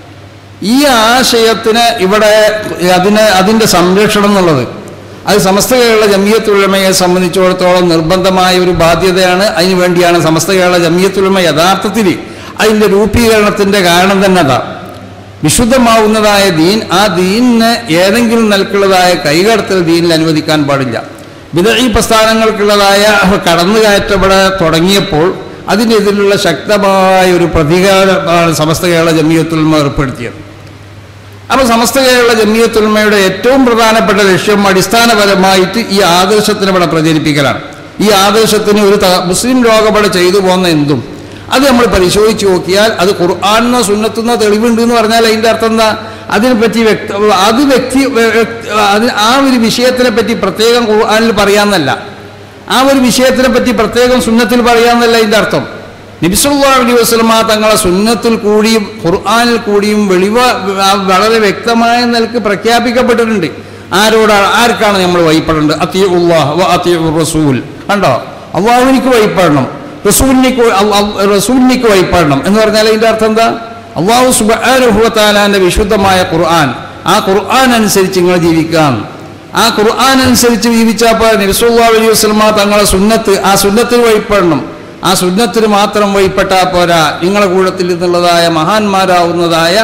A: ഈ ആശയത്തിന് ഇവിടെ അതിന് അതിൻ്റെ സംരക്ഷണം എന്നുള്ളത് അത് സമസ്ത കേരള ജമിയത്തുലമയെ സംബന്ധിച്ചിടത്തോളം നിർബന്ധമായ ഒരു ബാധ്യതയാണ് അതിനു വേണ്ടിയാണ് സമസ്ത കേരള ജമിയത്തുലമ യഥാർത്ഥത്തിൽ അതിൻ്റെ രൂപീകരണത്തിൻ്റെ കാരണം തന്നെ അതാ വിശുദ്ധമാവുന്നതായ ദീൻ ആ ദീനിന് ഏതെങ്കിലും നിലക്കുള്ളതായ കൈകടത്തൽ ദീനിൽ അനുവദിക്കാൻ പാടില്ല വിദഴി പ്രസ്ഥാനങ്ങൾക്കുള്ളതായ കടന്നുകയറ്റപ്പെട തുടങ്ങിയപ്പോൾ അതിനെതിലുള്ള ശക്തമായ ഒരു പ്രതികാരമാണ് സമസ്ത കേരള ജമിയത്തുൽമ ഏർപ്പെടുത്തിയത് അപ്പോൾ സമസ്ത കേരള ജമിയത്തുൽമയുടെ ഏറ്റവും പ്രധാനപ്പെട്ട ലക്ഷ്യം അടിസ്ഥാനപരമായിട്ട് ഈ ആദർശത്തിന് ഇവിടെ പ്രചരിപ്പിക്കലാണ് ഈ ആദർശത്തിന് ഒരു ത- മുസ്ലിം ലോകപട ചെയ്തു പോകുന്ന എന്തും അത് നമ്മൾ പരിശോധിച്ച് നോക്കിയാൽ അത് ഖുർആാനെന്നോ സുന്നത്തുന്നോ തെളിവുണ്ട് എന്ന് പറഞ്ഞാൽ അതിൻ്റെ അർത്ഥം എന്താ അതിനെപ്പറ്റി വ്യക്ത അത് വ്യക്തി വ്യക്തി- അത് ആ ഒരു വിഷയത്തിനെ പറ്റി പ്രത്യേകം ഖുർആാനിൽ പറയാമെന്നല്ല ആ ഒരു വിഷയത്തിനെ പറ്റി പ്രത്യേകം സുന്നത്തിൽ പറയാമെന്നല്ല അതിൻ്റെ അർത്ഥം നബിസുല്ലാ അലൈഹി വസ്ലമ തങ്ങളെ സുന്നത്തിൽ കൂടിയും ഖുർആാനിൽ കൂടിയും വെളിവ ആ വളരെ വ്യക്തമായ നിലക്ക് പ്രഖ്യാപിക്കപ്പെട്ടിട്ടുണ്ട് ആരോടാണ് ആർക്കാണ് നമ്മൾ വഴിപ്പെടേണ്ടത് അത്തി ഉള്ളാഹ് അത്തി റസൂൽ കണ്ടോ അള്ളാഹുവിനിക്ക് വഴിപ്പെടണം റസൂലിനിക്ക് റസൂലിനിക്ക് വഴിപ്പെടണം എന്ന് പറഞ്ഞാൽ അതിൻ്റെ അർത്ഥം എന്താ അള്ളാഹു സുബാനുഭവത്താലാൻ്റെ വിശുദ്ധമായ ഖുർആൻ ആ ഖുർആൻ അനുസരിച്ച് നിങ്ങൾ ജീവിക്കാം ആ ഖുർആൻ അനുസരിച്ച് ജീവിച്ചപ്പോൾ നബിസുല്ലാ അലൈഹി വസ്ലമ തങ്ങളെ സുന്നത്ത് ആ സുന്നത്തിന് വഴിപ്പെടണം ആ സുന്നത്തിന് മാത്രം വഴിപ്പെട്ടാൽ പോരാ നിങ്ങളെ കൂട്ടത്തിൽ നിന്നുള്ളതായ മഹാന്മാരാവുന്നതായ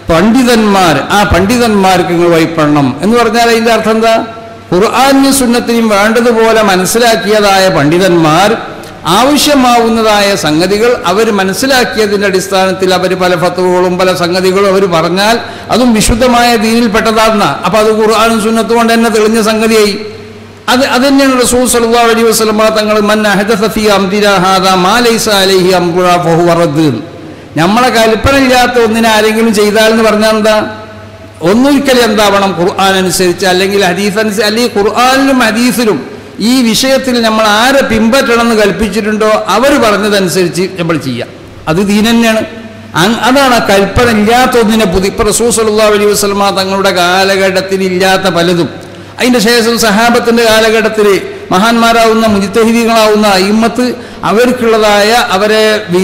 B: പണ്ഡിതന്മാർ ആ പണ്ഡിതന്മാർക്ക് നിങ്ങൾ വഴിപ്പെടണം എന്ന് പറഞ്ഞാൽ അതിൻ്റെ അർത്ഥം എന്താ ഖുർആാനും സുന്നത്തിനും വേണ്ടതുപോലെ മനസ്സിലാക്കിയതായ പണ്ഡിതന്മാർ ആവശ്യമാവുന്നതായ സംഗതികൾ അവർ മനസ്സിലാക്കിയതിൻ്റെ അടിസ്ഥാനത്തിൽ അവർ പല ഫത്തുകളും പല സംഗതികളും അവർ പറഞ്ഞാൽ അതും വിശുദ്ധമായ ദീനിൽപ്പെട്ടതാണെന്ന അപ്പം അത് ഖുർആാനും സുന്നത്തും കൊണ്ട് തന്നെ തെളിഞ്ഞ സംഗതിയായി അത് അത് തന്നെയാണ് റസൂൽ സല്ലല്ലാഹു അലൈഹി വസല്ലമ തങ്ങൾ മൻ അഹദസ ഫീ അംരിനാ ഹാദാ മാ ലൈസ അലൈഹി അംറുനാ ഫഹുവ റദ്ദ് നമ്മളെ കൽപ്പനയില്ലാത്ത ഒന്നിനെ ആരെങ്കിലും ചെയ്താൽ എന്ന് പറഞ്ഞാൽ എന്താ ഒന്നൊരിക്കലും എന്താവണം ഖുർആൻ അനുസരിച്ച് അല്ലെങ്കിൽ ഹദീസ് അനുസരിച്ച് അല്ലെങ്കിൽ ഖുർആാനിലും ഹദീസിലും ഈ വിഷയത്തിൽ നമ്മൾ ആരെ പിൻപറ്റണം എന്ന് കൽപ്പിച്ചിട്ടുണ്ടോ അവർ പറഞ്ഞതനുസരിച്ച് നമ്മൾ ചെയ്യാം അത് ദീൻ തന്നെയാണ് അങ് അതാണ് ആ കൽപ്പന ഇല്ലാത്ത ഒന്നിനെ പുതി ഇപ്പം റസൂൽ സല്ലല്ലാഹു അലൈഹി വസല്ലമ തങ്ങളുടെ കാലഘട്ടത്തിൽ ഇല്ലാത്ത പലതും അതിൻ്റെ ശേഷം സഹാബത്തിൻ്റെ കാലഘട്ടത്തിൽ മഹാന്മാരാവുന്ന മുജിത്തഹിദികളാവുന്ന അയിമത്ത് അവർക്കുള്ളതായ അവരെ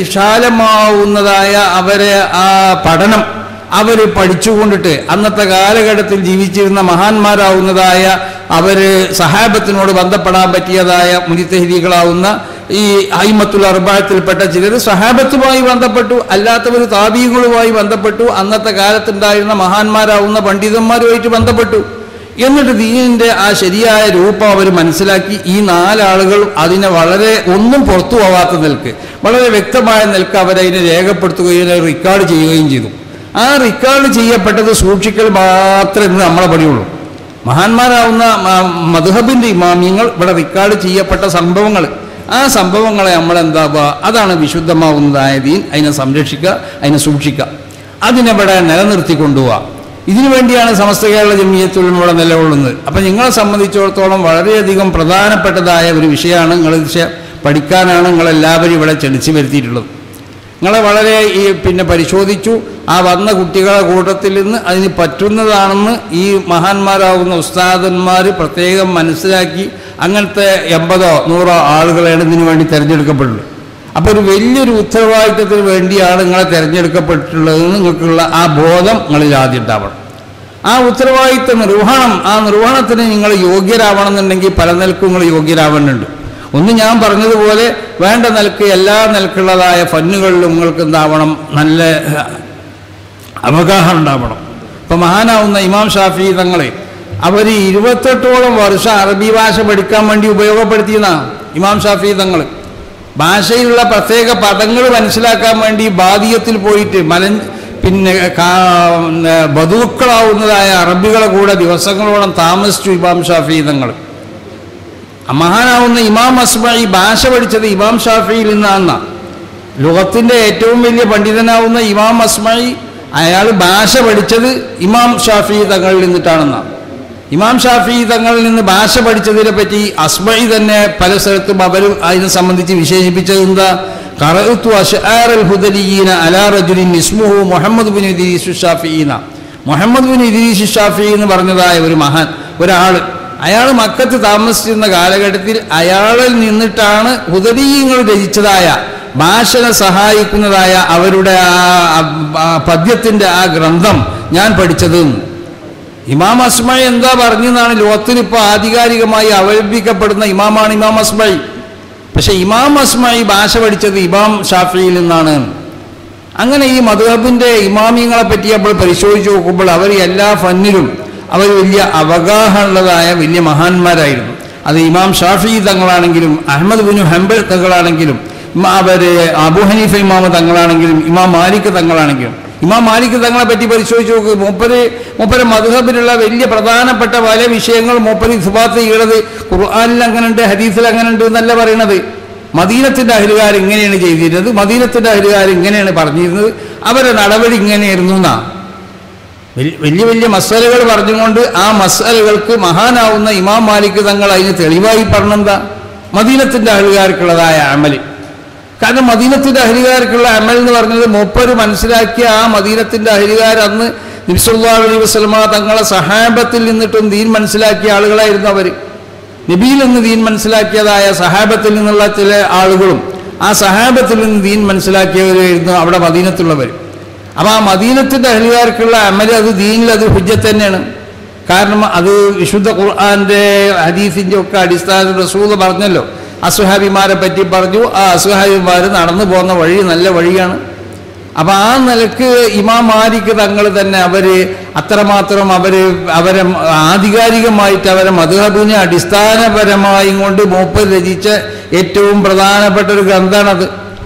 B: വിശാലമാവുന്നതായ അവരെ ആ പഠനം അവർ പഠിച്ചുകൊണ്ടിട്ട് അന്നത്തെ കാലഘട്ടത്തിൽ ജീവിച്ചിരുന്ന മഹാന്മാരാവുന്നതായ അവർ സഹാബത്തിനോട് ബന്ധപ്പെടാൻ പറ്റിയതായ മുജിത്തഹിദികളാവുന്ന ഈ അയിമത്തുൽ അർബായത്തിൽപ്പെട്ട ചിലർ സഹാബത്തുമായി ബന്ധപ്പെട്ടു അല്ലാത്തവർ താബീകളുമായി ബന്ധപ്പെട്ടു അന്നത്തെ കാലത്തുണ്ടായിരുന്ന മഹാന്മാരാവുന്ന പണ്ഡിതന്മാരുമായിട്ട് ബന്ധപ്പെട്ടു എന്നിട്ട് ദീനിൻ്റെ ആ ശരിയായ രൂപം അവർ മനസ്സിലാക്കി ഈ നാലാളുകൾ അതിനെ വളരെ ഒന്നും പുറത്തു പോവാത്ത നിൽക്ക് വളരെ വ്യക്തമായ നിൽക്ക് അവരതിനെ രേഖപ്പെടുത്തുകയും അതിനെ റെക്കോർഡ് ചെയ്യുകയും ചെയ്തു ആ റെക്കോർഡ് ചെയ്യപ്പെട്ടത് സൂക്ഷിക്കൽ മാത്രമേ ഇന്ന് നമ്മളെ പണിയുള്ളൂ മഹാന്മാരാവുന്ന മധുഹബിൻ്റെ ഇമാമിയങ്ങൾ ഇവിടെ റെക്കോർഡ് ചെയ്യപ്പെട്ട സംഭവങ്ങൾ ആ സംഭവങ്ങളെ നമ്മൾ എന്താവുക അതാണ് വിശുദ്ധമാവുന്നതായ ദീൻ അതിനെ സംരക്ഷിക്കുക അതിനെ സൂക്ഷിക്കുക അതിനെവിടെ നിലനിർത്തി കൊണ്ടുപോവുക ഇതിനു വേണ്ടിയാണ് സമസ്ത കേരള ജമീയത്തുൽ ഇവിടെ നിലകൊള്ളുന്നത് അപ്പം നിങ്ങളെ സംബന്ധിച്ചിടത്തോളം വളരെയധികം പ്രധാനപ്പെട്ടതായ ഒരു വിഷയമാണ് നിങ്ങൾ പഠിക്കാനാണ് നിങ്ങളെല്ലാവരും ഇവിടെ ക്ഷണിച്ചു വരുത്തിയിട്ടുള്ളത് നിങ്ങളെ വളരെ ഈ പിന്നെ പരിശോധിച്ചു ആ വന്ന കുട്ടികളുടെ കൂട്ടത്തിൽ നിന്ന് അതിന് പറ്റുന്നതാണെന്ന് ഈ മഹാന്മാരാകുന്ന ഉസ്താദന്മാർ പ്രത്യേകം മനസ്സിലാക്കി അങ്ങനത്തെ എൺപതോ നൂറോ ആളുകളെയാണ് ഇതിനു വേണ്ടി തിരഞ്ഞെടുക്കപ്പെട്ടുള്ളത് അപ്പോൾ ഒരു വലിയൊരു ഉത്തരവാദിത്തത്തിന് വേണ്ടിയാണ് നിങ്ങളെ തിരഞ്ഞെടുക്കപ്പെട്ടിട്ടുള്ളതെന്ന് നിങ്ങൾക്കുള്ള ആ ബോധം നിങ്ങളിൽ ആദ്യം ഉണ്ടാവണം ആ ഉത്തരവാദിത്ത നിർവഹണം ആ നിർവഹണത്തിന് നിങ്ങൾ യോഗ്യരാവണം എന്നുണ്ടെങ്കിൽ പല നിലക്കും നിങ്ങൾ യോഗ്യരാവേണ്ടതുണ്ട് ഒന്ന് ഞാൻ പറഞ്ഞതുപോലെ വേണ്ട നിലക്ക് എല്ലാ നിലക്കുള്ളതായ ഫന്നുകളിലും നിങ്ങൾക്ക് എന്താവണം നല്ല അവഗാഹം ഉണ്ടാവണം ഇപ്പം മഹാനാവുന്ന ഇമാം ഷാഫി തങ്ങളെ അവർ ഇരുപത്തെട്ടോളം വർഷം അറബി ഭാഷ പഠിക്കാൻ വേണ്ടി ഉപയോഗപ്പെടുത്തിയതാണ് ഇമാം ഷാഫി തങ്ങൾ ഭാഷയിലുള്ള പ്രത്യേക പദങ്ങൾ മനസ്സിലാക്കാൻ വേണ്ടി ബാദിയത്തിൽ പോയിട്ട് മലൻ പിന്നെ ബധുക്കളാവുന്നതായ അറബികളെ കൂടെ ദിവസങ്ങളോളം താമസിച്ചു ഇമാം ഷാഫി തങ്ങൾ മഹാനാവുന്ന ഇമാം അസ്മായി ഭാഷ പഠിച്ചത് ഇമാം ഷാഫിയിൽ നിന്നാണ് ലോകത്തിൻ്റെ ഏറ്റവും വലിയ പണ്ഡിതനാവുന്ന ഇമാം അസ്മായി അയാൾ ഭാഷ പഠിച്ചത് ഇമാം ഷാഫി തങ്ങളിൽ നിന്നിട്ടാണെന്നാണ് ഇമാം ഷാഫി തങ്ങളിൽ നിന്ന് ഭാഷ പഠിച്ചതിനെ പറ്റി അസ്മൈ തന്നെ പല സ്ഥലത്തും അവർ അതിനെ സംബന്ധിച്ച് വിശേഷിപ്പിച്ചത് എന്താ കറത്തു അഷ്ആറൽ ഹുദലിയീന അലാ റജുലിൻ ഇസ്മുഹു മുഹമ്മദ് ബിൻ ഇദ്രീസ് ഷാഫിഈന മുഹമ്മദ് ബിൻ ഇദ്രീസ് ഷാഫി എന്ന് പറഞ്ഞതായ ഒരു മഹാൻ ഒരാൾ അയാൾ മക്കത്ത് താമസിച്ചിരുന്ന കാലഘട്ടത്തിൽ അയാളിൽ നിന്നിട്ടാണ് ഹുദലീയങ്ങൾ രചിച്ചതായ ഭാഷനെ സഹായിക്കുന്നതായ അവരുടെ ആ പദ്യത്തിൻ്റെ ആ ഗ്രന്ഥം ഞാൻ പഠിച്ചത് ഇമാം അസ്മൈ എന്താ പറഞ്ഞെന്നാണ് ലോകത്തിൽ ഇപ്പോൾ ആധികാരികമായി അവലംബിക്കപ്പെടുന്ന ഇമാമാണ് ഇമാം അസ്മൈ പക്ഷെ ഇമാം അസ്മൈ ഭാഷ പഠിച്ചത് ഇമാം ഷാഫിയിൽ നിന്നാണ് അങ്ങനെ ഈ മധുഹബിൻ്റെ ഇമാമിയങ്ങളെ പറ്റി നമ്മൾ പരിശോധിച്ച് നോക്കുമ്പോൾ അവർ എല്ലാ ഫന്നിലും അവർ വലിയ അവഗാഹമുള്ളതായ വലിയ മഹാന്മാരായിരുന്നു അത് ഇമാം ഷാഫി തങ്ങളാണെങ്കിലും അഹമ്മദ് ബിനു ഹംബൽ തങ്ങളാണെങ്കിലും അവർ അബു ഹനീഫ ഇമാമ തങ്ങളാണെങ്കിലും ഇമാം മാലിക് തങ്ങളാണെങ്കിലും ഇമാം മാലിക് തങ്ങളെ പറ്റി പരിശോധിച്ച് നോക്ക് മൂപ്പര് മൂപ്പര് മധുഹബിലുള്ള വലിയ പ്രധാനപ്പെട്ട പല വിഷയങ്ങൾ മൂപ്പര് സുബാത്ത് ചെയ്യണത് ഖുർആാനിൽ അങ്ങനെയുണ്ട് ഹദീസിൽ അങ്ങനെയുണ്ട് എന്നല്ല പറയണത് മദീനത്തിൻ്റെ അഹലുകാർ ഇങ്ങനെയാണ് ചെയ്തിരുന്നത് മദീനത്തിൻ്റെ അഹലുകാർ ഇങ്ങനെയാണ് പറഞ്ഞിരുന്നത് അവരുടെ നടപടി ഇങ്ങനെയായിരുന്നു എന്നാ വലിയ വലിയ മസാലകൾ പറഞ്ഞുകൊണ്ട് ആ മസാലകൾക്ക് മഹാനാവുന്ന ഇമാം മാലിക് തങ്ങൾ അതിന് തെളിവായി പറഞ്ഞെന്താ മദീനത്തിൻ്റെ അഹലുകാർക്കുള്ളതായ അമല് കാരണം മദീനത്തിൻ്റെ അഹരികാർക്കുള്ള അമൽ എന്ന് പറഞ്ഞത് മൂപ്പര് മനസ്സിലാക്കിയ ആ മദീനത്തിൻ്റെ അഹരികാർ അന്ന് നബിസുല്ലാ അലൈഹി വസ്ലമ തങ്ങളെ സഹാബത്തിൽ നിന്നിട്ടും ദീൻ മനസ്സിലാക്കിയ ആളുകളായിരുന്നു അവർ നബിയിൽ നിന്ന് ദീൻ മനസ്സിലാക്കിയതായ സഹാബത്തിൽ നിന്നുള്ള ചില ആളുകളും ആ സഹാബത്തിൽ നിന്ന് ദീൻ മനസ്സിലാക്കിയവരായിരുന്നു അവിടെ മദീനത്തുള്ളവർ അപ്പോൾ ആ മദീനത്തിൻ്റെ അഹരികാർക്കുള്ള അമൽ അത് ദീനിൽ അത് ഹുജ്ജത്ത് തന്നെയാണ് കാരണം അത് വിശുദ്ധ ഖുർആാൻ്റെ ഹദീസിൻ്റെ ഒക്കെ അടിസ്ഥാന റസൂൽ പറഞ്ഞല്ലോ അസുഹാബിമാരെ പറ്റി പറഞ്ഞു ആ അസുഹാബിമാർ നടന്നു പോകുന്ന വഴി നല്ല വഴിയാണ് അപ്പം ആ നിലക്ക് ഇമാം മാലിക് തങ്ങൾ തന്നെ അവർ അത്രമാത്രം അവർ അവരെ ആധികാരികമായിട്ട് അവരെ മധുഹബിനെ അടിസ്ഥാനപരമായും കൊണ്ട് മൂപ്പർ രചിച്ച ഏറ്റവും പ്രധാനപ്പെട്ട ഒരു ഗ്രന്ഥമാണത്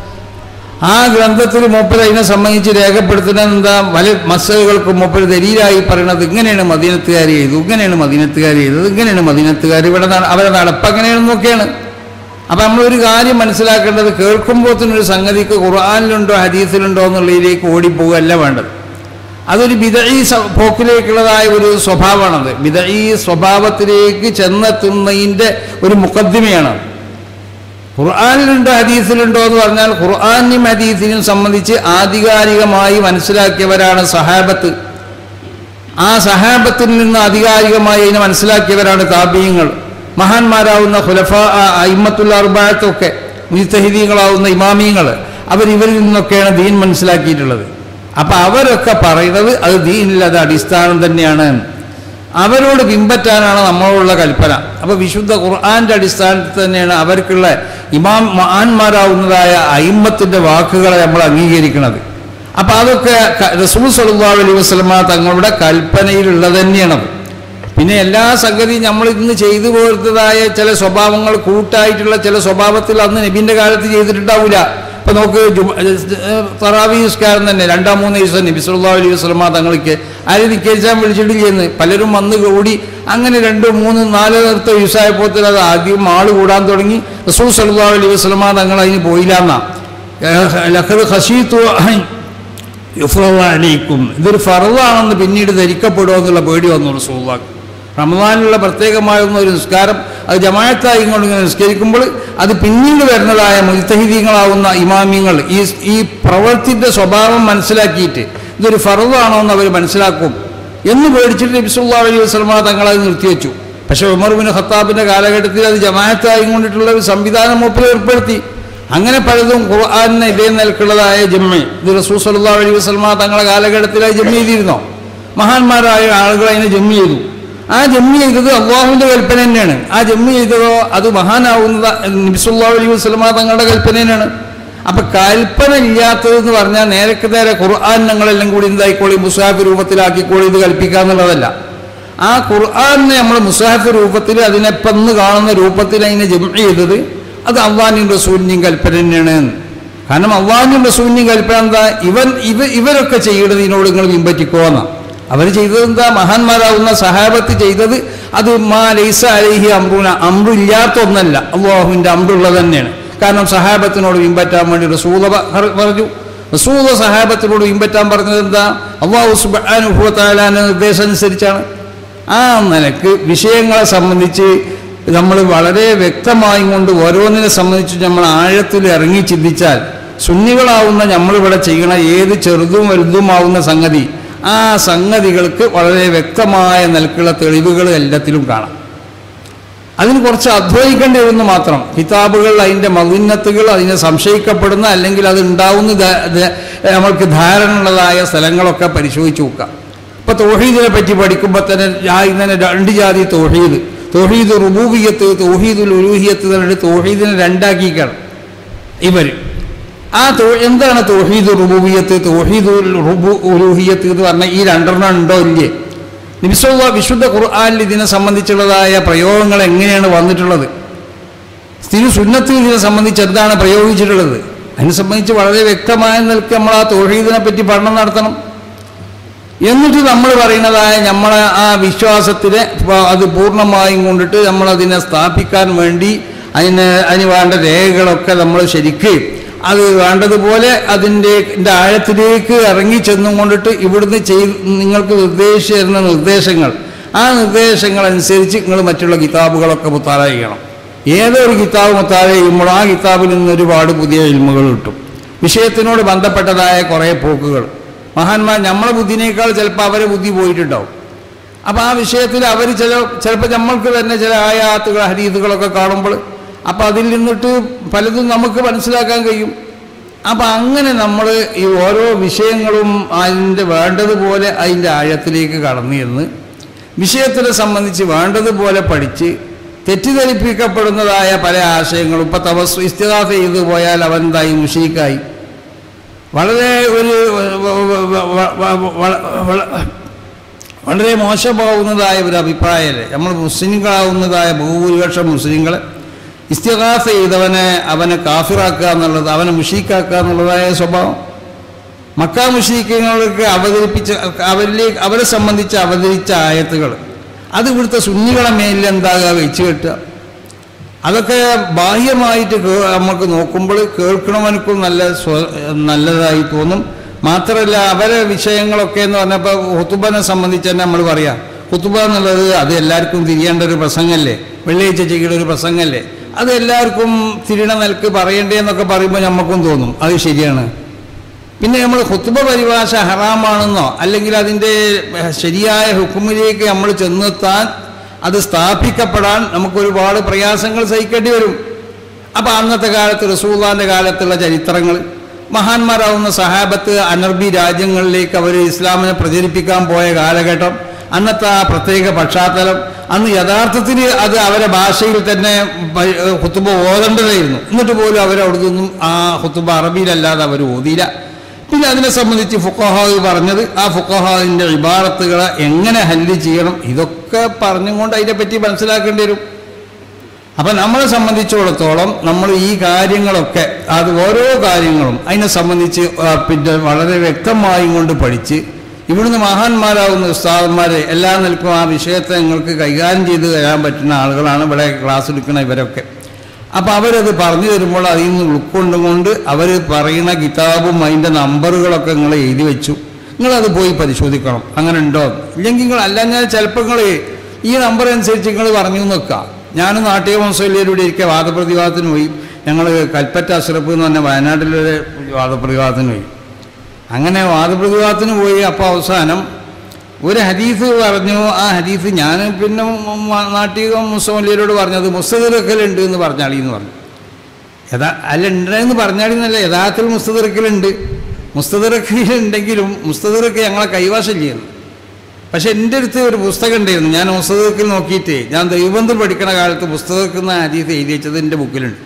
B: ആ ഗ്രന്ഥത്തിൽ മൂപ്പർ അതിനെ സംബന്ധിച്ച് രേഖപ്പെടുത്തുന്നത് എന്താ പല മസലുകൾക്ക് മൂപ്പർ ദലീലായി പറയണത് ഇങ്ങനെയാണ് മദീനത്തുകാർ ചെയ്തു ഇങ്ങനെയാണ് മദീനത്തുകാർ ചെയ്തത് ഇങ്ങനെയാണ് മദീനത്തുകാർ ഇവിടെ നട- അവരെ നടപ്പ് എങ്ങനെയാണെന്നൊക്കെയാണ് അപ്പം നമ്മളൊരു കാര്യം മനസ്സിലാക്കേണ്ടത് കേൾക്കുമ്പോഴത്തേനൊരു സംഗതിക്ക് ഖുർആാനിലുണ്ടോ ഹദീസിലുണ്ടോ എന്നുള്ളതിലേക്ക് ഓടിപ്പോവുകയല്ല വേണ്ടത് അതൊരു ബിദഈ സ- പോക്കിലേക്കുള്ളതായ ഒരു സ്വഭാവമാണത് ബിദഈ സ്വഭാവത്തിലേക്ക് ചെന്നെത്തുന്നതിൻ്റെ ഒരു മുക്കദ്ദിമയാണ് ഖുർആാനിലുണ്ടോ ഹദീസിലുണ്ടോ എന്ന് പറഞ്ഞാൽ ഖുർആാനും ഹദീസിനും സംബന്ധിച്ച് ആധികാരികമായി മനസ്സിലാക്കിയവരാണ് സഹാബത്ത് ആ സഹാബത്തിൽ നിന്ന് ആധികാരികമായി അതിനെ മനസ്സിലാക്കിയവരാണ് താപീയങ്ങൾ മഹാന്മാരാവുന്ന ഖുലഫ അയിമത്തുള്ള അർബാഴത്തൊക്കെ മുസ്തഹിദീങ്ങളാവുന്ന ഇമാമിയങ്ങൾ അവരിവരിൽ നിന്നൊക്കെയാണ് ദീൻ മനസ്സിലാക്കിയിട്ടുള്ളത് അപ്പം അവരൊക്കെ പറയുന്നത് അത് ദീനിൽ അത് അടിസ്ഥാനം തന്നെയാണ് അവരോട് പിൻപറ്റാനാണ് നമ്മളോടുള്ള കൽപ്പന അപ്പോൾ വിശുദ്ധ ഖുർആന്റെ അടിസ്ഥാനത്തിൽ തന്നെയാണ് അവർക്കുള്ള ഇമാം മഹാന്മാരാവുന്നതായ അയിമ്മത്തിൻ്റെ വാക്കുകളെ നമ്മൾ അംഗീകരിക്കുന്നത് അപ്പം അതൊക്കെ ക- റസൂൽ സല്ലല്ലാഹു അലൈഹി വസല്ലമ തങ്ങളുടെ കൽപ്പനയിലുള്ളത് തന്നെയാണ് പിന്നെ എല്ലാ സംഗതിയും നമ്മൾ ഇന്ന് ചെയ്തു പോരുന്നതായ ചില സ്വഭാവങ്ങൾ കൂട്ടായിട്ടുള്ള ചില സ്വഭാവത്തിൽ അന്ന് നബിൻ്റെ കാലത്ത് ചെയ്തിട്ടുണ്ടാവില്ല ഇപ്പൊ നോക്ക് തറാവി നിസ്കാരം തന്നെ രണ്ടാം മൂന്ന് ദിവസം നബി സല്ലല്ലാഹു അലൈഹി വസല്ലമ തങ്ങൾക്ക് ആരും നിക്കേച്ചാൻ വിളിച്ചിട്ടില്ലെന്ന് പലരും വന്ന് കൂടി അങ്ങനെ രണ്ട് മൂന്ന് നാല് നേരത്തെ ദിവസമായപ്പോൾ അത് ആദ്യം ആള് കൂടാൻ തുടങ്ങി റസൂൽ സല്ലല്ലാഹു അലൈഹി വസല്ലമ തങ്ങൾ അതിന് പോയില്ല എന്നാ ലഖദ് ഖശീതു യുഫ്രവാലിക്കും ഇതൊരു ഫറവാണെന്ന് പിന്നീട് ധരിക്കപ്പെടുമോ എന്നുള്ള പേടി വന്നു റസൂള്ളാക്ക് റമദാനിലുള്ള പ്രത്യേകമാകുന്ന ഒരു നിസ്കാരം അത് ജമായത്തായി കൊണ്ട് ഇങ്ങനെ നിസ്കരിക്കുമ്പോൾ അത് പിന്നീട് വരുന്നതായ മുൽത്തഹിദീങ്ങളാവുന്ന ഇമാമിങ്ങൾ ഈ ഈ പ്രവൃത്തിൻ്റെ സ്വഭാവം മനസ്സിലാക്കിയിട്ട് ഇതൊരു ഫറവാണോ എന്ന് അവർ മനസ്സിലാക്കും എന്ന് പേടിച്ചിട്ട് നബിസുല്ലാ അലൈഹി വസ്ലമ തങ്ങൾ അത് നിർത്തിവെച്ചു പക്ഷേ ഉമർ ബിൻ ഖത്താബിൻ്റെ കാലഘട്ടത്തിൽ അത് ജമായത്തായി കൊണ്ടിട്ടുള്ള ഒരു സംവിധാനം മൂപ്പർ ഏർപ്പെടുത്തി അങ്ങനെ പലതും ഖുർആാനിന് ഇതേ നിലക്കുള്ളതായ ജമ്മി ഇത് റസൂൽ സല്ലല്ലാഹു അലൈഹി വസല്ലമ തങ്ങളുടെ കാലഘട്ടത്തിൽ അത് ജമ്മി ചെയ്തിരുന്നോ മഹാന്മാരായ ആളുകൾ അതിനെ ജമ്മി ചെയ്തു ആ ജമ്മി ചെയ്തത് അള്ളാഹുവിൻ്റെ കൽപ്പന തന്നെയാണ് ആ ജമ്മി ചെയ്തതോ അത് മഹാനാവുന്നത് നബിസുല്ലാ അലൈഹി വസല്ലമ തങ്ങളുടെ കൽപ്പന തന്നെയാണ് അപ്പൊ കൽപ്പന ഇല്ലാത്തതെന്ന് പറഞ്ഞാൽ നേരക്ക് നേരെ ഖുർആൻ ഞങ്ങളെല്ലാം കൂടി എന്തായിക്കോളി മുസാഫ് രൂപത്തിലാക്കിക്കോളി ഇത് കൽപ്പിക്കാന്നുള്ളതല്ല ആ ഖുർആാനിനെ നമ്മൾ മുസാഫ് രൂപത്തിൽ അതിനെ പന്ന് കാണുന്ന രൂപത്തിൽ അതിനെ ജം ചെയ്തത് അത് അള്ളാഹിനും റസൂലിൻ്റെയും കൽപ്പന തന്നെയാണ് കാരണം അള്ളാഹിനും റസൂലിൻ്റെയും കൽപ്പന എന്താ ഇവൻ ഇവ ഇവരൊക്കെ ചെയ്യണത് ഇതിനോട് നിങ്ങൾ പിൻപറ്റിക്കോന്ന അവർ ചെയ്തത് എന്താ മഹാന്മാരാവുന്ന സഹാബത്ത് ചെയ്തത് അത് മാ ലൈസ അലൈഹി അമ്രുന അമ്രു ഇല്ലാത്ത ഒന്നല്ല അള്ളാഹുവിൻ്റെ അമ്രുള്ളത് തന്നെയാണ് കാരണം സഹാബത്തിനോട് പിൻപറ്റാൻ വേണ്ടി റസൂല പ- പറഞ്ഞു റസൂല സഹാബത്തിനോട് പിൻപറ്റാൻ പറഞ്ഞത് എന്താ അള്ളാഹു സുബാനുഭവത്താലാൻ്റെ നിർദ്ദേശം അനുസരിച്ചാണ് ആ നിലക്ക് വിഷയങ്ങളെ സംബന്ധിച്ച് നമ്മൾ വളരെ വ്യക്തമായും കൊണ്ട് ഓരോന്നിനെ സംബന്ധിച്ച് നമ്മൾ ആഴത്തിൽ ഇറങ്ങി ചിന്തിച്ചാൽ സുന്നികളാവുന്ന നമ്മളിവിടെ ചെയ്യണ ഏത് ചെറുതും വലുതുമാവുന്ന സംഗതി ആ സംഗതികൾക്ക് വളരെ വ്യക്തമായ നിലക്കുള്ള തെളിവുകൾ എല്ലാത്തിലും കാണാം അതിന് കുറച്ച് അധ്വാനിക്കേണ്ടി വരുന്നു മാത്രം കിതാബുകൾ അതിൻ്റെ മലിന്നത്തുകൾ അതിനെ സംശയിക്കപ്പെടുന്ന അല്ലെങ്കിൽ അത് ഉണ്ടാവുന്ന ധ- ധ- നമ്മൾക്ക് ധാരണ ഉള്ളതായ സ്ഥലങ്ങളൊക്കെ പരിശോധിച്ച് നോക്കാം ഇപ്പൊ തോഹീദിനെ പറ്റി പഠിക്കുമ്പോൾ തന്നെ ഞാൻ ഇങ്ങനെ രണ്ട് ജാതി തോഹീദ് തോഹീദ് റുബൂബിയത്ത് തോഹീദുൽ ഉലൂഹിയത്ത് എന്ന് പറഞ്ഞിട്ട് തോഹീദിനെ രണ്ടാക്കിക്കണം ഇവർ ആ തോ എന്താണ് തോഹീദ് റുബൂബിയത്ത് തോഹീദുൽ റുബു ഉലൂഹിയത്ത് എന്ന് പറഞ്ഞാൽ ഈ രണ്ടെണ്ണം ഉണ്ടോ ഇല്ലേ നിമിഷവുക വിശുദ്ധ ഖുർആാനിൽ ഇതിനെ സംബന്ധിച്ചുള്ളതായ പ്രയോഗങ്ങൾ എങ്ങനെയാണ് വന്നിട്ടുള്ളത് സ്ഥിതി സുന്നത്ത് ഇതിനെ സംബന്ധിച്ച് എന്താണ് പ്രയോഗിച്ചിട്ടുള്ളത് അതിനെ സംബന്ധിച്ച് വളരെ വ്യക്തമായ നിലക്ക് നമ്മൾ ആ തോഹീദിനെ പറ്റി പഠനം നടത്തണം എന്നിട്ട് നമ്മൾ പറയുന്നതായ നമ്മളെ ആ വിശ്വാസത്തിനെ പ- അത് പൂർണ്ണമായും കൊണ്ടിട്ട് നമ്മളതിനെ സ്ഥാപിക്കാൻ വേണ്ടി അതിന് അതിന് വേണ്ട രേഖകളൊക്കെ നമ്മൾ ശരിക്ക് അത് വേണ്ടതുപോലെ അതിൻ്റെ ൻ്റെ ആഴത്തിലേക്ക് ഇറങ്ങി ചെന്നും കൊണ്ടിട്ട് ഇവിടുന്ന് ചെയ്ത് നിങ്ങൾക്ക് നിർദ്ദേശിച്ചു തരുന്ന നിർദ്ദേശങ്ങൾ ആ നിർദ്ദേശങ്ങൾ അനുസരിച്ച് നിങ്ങൾ മറ്റുള്ള കിതാബുകളൊക്കെ മുത്താല ചെയ്യണം ഏതൊരു കിതാബ് മുത്താല ചെയ്യുമ്പോൾ ആ കിതാബിൽ നിന്ന് ഒരുപാട് പുതിയ ഇൽമുകൾ കിട്ടും വിഷയത്തിനോട് ബന്ധപ്പെട്ടതായ കുറേ പോക്കുകൾ മഹാന്മാർ നമ്മളെ ബുദ്ധിനേക്കാൾ ചിലപ്പോൾ അവരെ ബുദ്ധി പോയിട്ടുണ്ടാവും അപ്പോൾ ആ വിഷയത്തിൽ അവർ ചില ചിലപ്പോൾ നമ്മൾക്ക് തന്നെ ചില ആയാത്തുകൾ ഹരീതുകളൊക്കെ കാണുമ്പോൾ അപ്പോൾ അതിൽ നിന്നിട്ട് പലതും നമുക്ക് മനസ്സിലാക്കാൻ കഴിയും അപ്പം അങ്ങനെ നമ്മൾ ഈ ഓരോ വിഷയങ്ങളും അതിൻ്റെ വേണ്ടതുപോലെ അതിൻ്റെ ആഴത്തിലേക്ക് കടന്നു ചെന്ന് വിഷയത്തിനെ സംബന്ധിച്ച് വേണ്ടതുപോലെ പഠിച്ച് തെറ്റിദ്ധരിപ്പിക്കപ്പെടുന്നതായ പല ആശയങ്ങളും ഇപ്പം തപസ് ഇസ്തിദാസ ചെയ്തു പോയാൽ അവൻ എന്തായി മുഷീക്കായി വളരെ ഒരു വ- വ- വ- വ- വ- വ- വളരെ മോശമാവുന്നതായ ഒരു അഭിപ്രായമല്ലേ നമ്മൾ മുസ്ലിങ്ങളാവുന്നതായ ബഹുഭൂരിപക്ഷം മുസ്ലിങ്ങൾ ഇസ്തിഹാസ ചെയ്തവനെ അവനെ കാഫിറാക്കുക എന്നുള്ളത് അവനെ മുഷീക്കാക്കുക എന്നുള്ളതായ സ്വഭാവം മക്ക മുഷീക്കങ്ങൾക്ക് അവതരിപ്പിച്ച അവരിലേക്ക് അവരെ സംബന്ധിച്ച് അവതരിച്ച ആയത്തുകൾ അത് ഇവിടുത്തെ സുന്നികളെ മേലിൽ എന്താകുക വെച്ച് കെട്ടുക അതൊക്കെ ബാഹ്യമായിട്ട് കേ- നമുക്ക് നോക്കുമ്പോൾ കേൾക്കണവനക്കും നല്ല സ്വ നല്ലതായി തോന്നും മാത്രമല്ല അവരെ വിഷയങ്ങളൊക്കെ എന്ന് പറഞ്ഞപ്പോൾ ഹുത്തുബനെ സംബന്ധിച്ച് തന്നെ നമ്മൾ പറയാം ഹുത്തുബ എന്നുള്ളത് അത് എല്ലാവർക്കും തിരിയേണ്ട ഒരു പ്രസംഗമല്ലേ വെള്ളിയാഴ്ച ചെയ്യുന്ന ഒരു പ്രസംഗമല്ലേ അത് എല്ലാവർക്കും തിരിയണ നിലക്ക് പറയണ്ടേന്നൊക്കെ പറയുമ്പോൾ നമുക്കും തോന്നും അത് ശരിയാണ് പിന്നെ നമ്മൾ ഹുത്തുബ പരിഭാഷ ഹറാമാണെന്നോ അല്ലെങ്കിൽ അതിൻ്റെ ശരിയായ ഹുക്കുമിലേക്ക് നമ്മൾ ചെന്നെത്താൻ അത് സ്ഥാപിക്കപ്പെടാൻ നമുക്ക് ഒരുപാട് പ്രയാസങ്ങൾ സഹിക്കേണ്ടി വരും അപ്പം അന്നത്തെ കാലത്ത് റസൂള്ളാൻ്റെ കാലത്തുള്ള ചരിത്രങ്ങൾ മഹാന്മാരാവുന്ന സഹാബത്ത് അനർബി രാജ്യങ്ങളിലേക്ക് അവർ ഇസ്ലാമിനെ പ്രചരിപ്പിക്കാൻ പോയ കാലഘട്ടം അന്നത്തെ ആ പ്രത്യേക പശ്ചാത്തലം അന്ന് യഥാർത്ഥത്തിൽ അത് അവരെ ഭാഷയിൽ തന്നെ പ- ഹുത്തുബ ഓതേണ്ടതായിരുന്നു എന്നിട്ട് പോലും അവരവിടെ നിന്നും ആ ഹുത്തുബ അറബിയിലല്ലാതെ അവർ ഓതിയില്ല പിന്നെ അതിനെ സംബന്ധിച്ച് ഫുക്കഹാവ് പറഞ്ഞത് ആ ഫുക്കഹാവിൻ്റെ ഇബാറത്തുകളെ എങ്ങനെ ഹല്ല് ചെയ്യണം ഇതൊക്കെ പറഞ്ഞുകൊണ്ട് അതിനെപ്പറ്റി മനസ്സിലാക്കേണ്ടി വരും അപ്പം നമ്മളെ സംബന്ധിച്ചിടത്തോളം നമ്മൾ ഈ കാര്യങ്ങളൊക്കെ അത് ഓരോ കാര്യങ്ങളും അതിനെ സംബന്ധിച്ച് ആ, പിന്നെ വളരെ വ്യക്തമായും കൊണ്ട് പഠിച്ച് ഇവിടുന്ന് മഹാന്മാരാവുന്ന ഉസ്താദന്മാരെ എല്ലാം നിൽക്കും ആ വിഷയത്തെ നിങ്ങൾക്ക് കൈകാര്യം ചെയ്ത് തരാൻ പറ്റുന്ന ആളുകളാണ് ഇവിടെ ക്ലാസ് എടുക്കുന്ന ഇവരൊക്കെ അപ്പം അവരത് പറഞ്ഞു തരുമ്പോൾ അതിൽ നിന്ന് ഉൾക്കൊണ്ടുകൊണ്ട് അവർ പറയുന്ന കിതാബും അതിൻ്റെ നമ്പറുകളൊക്കെ നിങ്ങൾ എഴുതി വെച്ചു നിങ്ങളത് പോയി പരിശോധിക്കണം അങ്ങനെ ഉണ്ടോ ഇല്ലെങ്കിൽ നിങ്ങൾ അല്ലാഞ്ഞാൽ ചിലപ്പോൾ നിങ്ങൾ ഈ നമ്പർ അനുസരിച്ച് നിങ്ങൾ പറഞ്ഞു നോക്കുക ഞാൻ നാട്ടിക മൗസല്യയിലൂടെ ഇരിക്കുക വാദപ്രതിവാദത്തിന് പോയി ഞങ്ങൾ കൽപ്പറ്റ അഷ്റഫ് എന്ന് പറഞ്ഞ വയനാട്ടിലൊരു വാദപ്രതിവാദത്തിന് പോയി അങ്ങനെ വാദപ്രതിവാദത്തിന് പോയി അപ്പോൾ അവസാനം ഒരു ഹദീസ് പറഞ്ഞു ആ ഹദീസ് ഞാൻ പിന്നെ മ- നാട്ടിക മുസ്ലിമല്ലിയരോട് പറഞ്ഞത് മുസ്തദിറക്കലുണ്ട് എന്ന് പറഞ്ഞാളി എന്ന് പറഞ്ഞു യഥാ അല്ല ഉണ്ടെന്ന് പറഞ്ഞാളി എന്നല്ല യഥാർത്ഥത്തിൽ മുസ്തദിറക്കലുണ്ട് മുസ്തദിറക്കലുണ്ടെങ്കിലും മുസ്തദിറക്ക് ഞങ്ങളെ കൈവശം ചെയ്യുന്നു പക്ഷെ എൻ്റെ അടുത്ത് ഒരു പുസ്തകം ഉണ്ടായിരുന്നു ഞാൻ പുസ്തകത്തിൽ നോക്കിയിട്ട് ഞാൻ ദൈവബന്ധം പഠിക്കണ കാലത്ത് പുസ്തകത്തിൽ ഹദീസ് എഴുതി വെച്ചത് എൻ്റെ ബുക്കിലുണ്ട്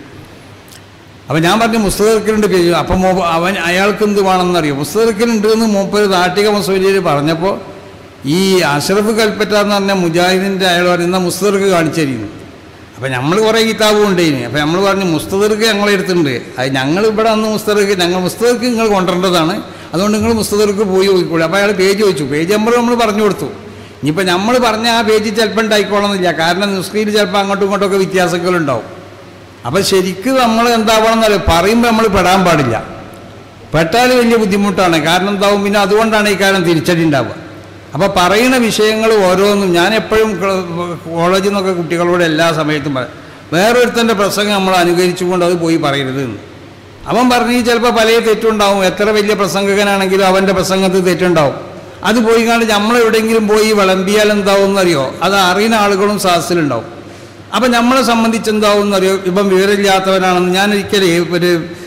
B: അപ്പം ഞാൻ പറഞ്ഞു പുസ്തകത്തിലുണ്ട് പേജ് അപ്പം മോ അവൻ അയാൾക്ക് എന്ത് വേണമെന്നറിയോ പുസ്തകത്തിലുണ്ട് എന്ന് മൂപ്പര് നാട്ടിക മസൂലിയിൽ പറഞ്ഞപ്പോൾ ഈ അഷ്റഫ് കൽപ്പറ്റ എന്ന് പറഞ്ഞ മുജാഹിദിൻ്റെ അയാൾ പറയുന്ന മുസ്തദർക്ക് കാണിച്ചു തരുന്നു അപ്പം നമ്മൾ കുറേ കിതാബും ഉണ്ടായിന് അപ്പം നമ്മൾ പറഞ്ഞു മുസ്തദർക്ക് ഞങ്ങളെ എടുത്തിട്ടുണ്ട് അത് ഞങ്ങൾ ഇവിടെ അന്ന് മുസ്തദർക്ക് ഞങ്ങൾ മുസ്തദർക്ക് നിങ്ങൾ കൊണ്ടുവരേണ്ടതാണ് അതുകൊണ്ട് നിങ്ങൾ മുസ്തദർക്ക് പോയി നോക്കിക്കോളൂ അപ്പോൾ അയാൾ പേജ് ചോദിച്ചു പേജ് നമ്പർ നമ്മൾ പറഞ്ഞു കൊടുത്തു ഇനിയിപ്പോൾ നമ്മൾ പറഞ്ഞ ആ പേജ് ചിലപ്പോൾ ഉണ്ടായിക്കോളണമെന്നില്ല കാരണം നുസ്കയിൽ ചിലപ്പോൾ അങ്ങോട്ടും ഇങ്ങോട്ടൊക്കെ വ്യത്യാസങ്ങളുണ്ടാവും അപ്പം ശരിക്കും നമ്മൾ എന്താവണം എന്നറിയാം പറയുമ്പോൾ നമ്മൾ പെടാൻ പാടില്ല പെട്ടാൽ വലിയ ബുദ്ധിമുട്ടാണ് കാരണം എന്താവും പിന്നെ അതുകൊണ്ടാണ് ഈ കാര്യം തിരിച്ചടി ഉണ്ടാവുക അപ്പോൾ പറയുന്ന വിഷയങ്ങൾ ഓരോന്നും ഞാൻ എപ്പോഴും കോളേജിൽ നിന്നൊക്കെ കുട്ടികളോട് എല്ലാ സമയത്തും പറയും വേറൊരുത്തൻ്റെ പ്രസംഗം നമ്മൾ അനുകരിച്ചുകൊണ്ട് അത് പോയി പറയരുത് എന്ന് അവൻ പറഞ്ഞ് ചിലപ്പോൾ പല തെറ്റുണ്ടാവും എത്ര വലിയ പ്രസംഗകനാണെങ്കിലും അവൻ്റെ പ്രസംഗത്തിൽ തെറ്റുണ്ടാവും അത് പോയി കണ്ട് നമ്മളെവിടെയെങ്കിലും പോയി വിളമ്പിയാൽ എന്താവും എന്നറിയോ അത് അറിയുന്ന ആളുകളും സാഹസിലുണ്ടാവും അപ്പം നമ്മളെ സംബന്ധിച്ച് എന്താവും എന്നറിയോ ഇപ്പം വിവരമില്ലാത്തവനാണെന്ന് ഞാൻ ഒരിക്കലേ ഒരു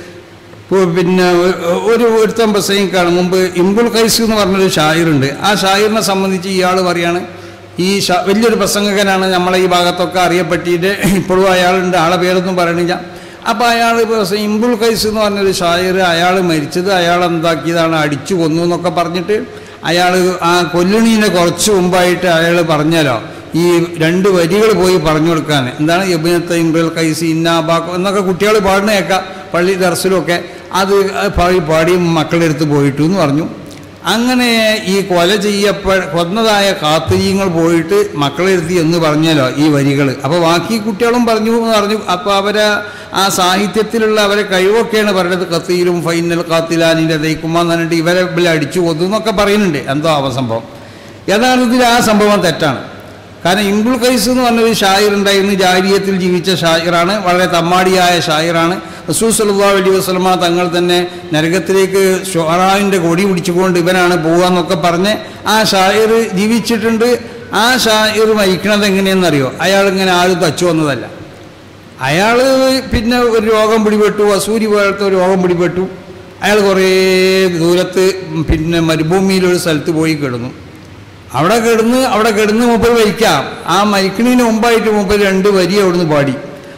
B: പു- പിന്നെ ഒ- ഒരു ഒരുത്തൻ പ്രസംഗിക്കാണ് മുമ്പ് ഇംബുൽ കൈസ് എന്ന് പറഞ്ഞൊരു ഷായറുണ്ട് ആ ഷായറിനെ സംബന്ധിച്ച് ഇയാൾ പറയാണ് ഈ ഷാ വലിയൊരു പ്രസംഗകനാണ് നമ്മളെ ഈ ഭാഗത്തൊക്കെ അറിയപ്പെട്ടിട്ട് ഇപ്പോഴും അയാളുണ്ട് ആളെ പേരൊന്നും പറയണില്ല അപ്പോൾ അയാൾ ഇംബുൽ കൈസ് എന്ന് പറഞ്ഞൊരു ഷായർ അയാൾ മരിച്ചത് അയാൾ എന്താക്കിയതാണ് അടിച്ചു കൊന്നു എന്നൊക്കെ പറഞ്ഞിട്ട് അയാൾ ആ കൊല്ലുണീനെ കുറച്ച് മുമ്പായിട്ട് അയാൾ പറഞ്ഞാലോ ഈ രണ്ട് വരികൾ പോയി പറഞ്ഞു കൊടുക്കാൻ എന്താണ് യബിനത്തെ ഇംബുൽ കൈസ് ഇന്നാബാക്കോ എന്നൊക്കെ കുട്ടികൾ പാടുന്ന കേൾക്കാം പള്ളി ദർശനമൊക്കെ അത് പാടി പാടി മക്കളുടെ അടുത്ത് പോയിട്ടു എന്ന് പറഞ്ഞു അങ്ങനെ ഈ കൊല ചെയ്യപ്പെ കൊന്നതായ കാത്തിരിയങ്ങൾ പോയിട്ട് മക്കളെ എടുത്തി എന്ന് പറഞ്ഞല്ലോ ഈ വരികൾ അപ്പോൾ ബാക്കി കുട്ടികളും പറഞ്ഞു എന്ന് പറഞ്ഞു അപ്പോൾ അവരെ ആ സാഹിത്യത്തിലുള്ള അവരെ കഴിവൊക്കെയാണ് പറയുന്നത് കത്തിയിലും ഫൈനൽ കാത്തിലാനിൻ്റെ ദൈക്കുമ്പോ എന്ന് പറഞ്ഞിട്ട് ഇവരെ ഇവിടെ അടിച്ചു കൊന്നു എന്നൊക്കെ പറയുന്നുണ്ട് എന്തോ അവ സംഭവം യഥാർത്ഥത്തിൽ ആ സംഭവം തെറ്റാണ് കാരണം ഇംബുൾ കൈസ് എന്ന് പറഞ്ഞൊരു ഷായർ ഉണ്ടായിരുന്നു ജാരിയത്തിൽ ജീവിച്ച ഷായറാണ് വളരെ തമ്മാടിയായ ഷായറാണ് റസൂൽ സല്ലല്ലാഹു അലൈഹി വസല്ലമ തങ്ങൾ തന്നെ നരകത്തിലേക്ക് ഷൊറാവിൻ്റെ കൊടി പിടിച്ചുകൊണ്ട് ഇവനാണ് പോവുക എന്നൊക്കെ പറഞ്ഞ് ആ ഷായർ ജീവിച്ചിട്ടുണ്ട് ആ ഷായർ മരിക്കണത് എങ്ങനെയെന്നറിയോ അയാൾ ഇങ്ങനെ ആരും തച്ചു വന്നതല്ല അയാൾ പിന്നെ ഒരു രോഗം പിടിപെട്ടു അസൂരി പോലത്തെ ഒരു രോഗം പിടിപെട്ടു അയാൾ കുറേ ദൂരത്ത് പിന്നെ മരുഭൂമിയിലൊരു സ്ഥലത്ത് പോയി കിടന്നു അവിടെ കിടന്ന് അവിടെ കിടന്ന് മൂപ്പർ മരിക്കാം ആ മരിക്കണതിന് മുമ്പായിട്ട് മൂപ്പർ രണ്ട് വരി അവിടുന്ന് പാടി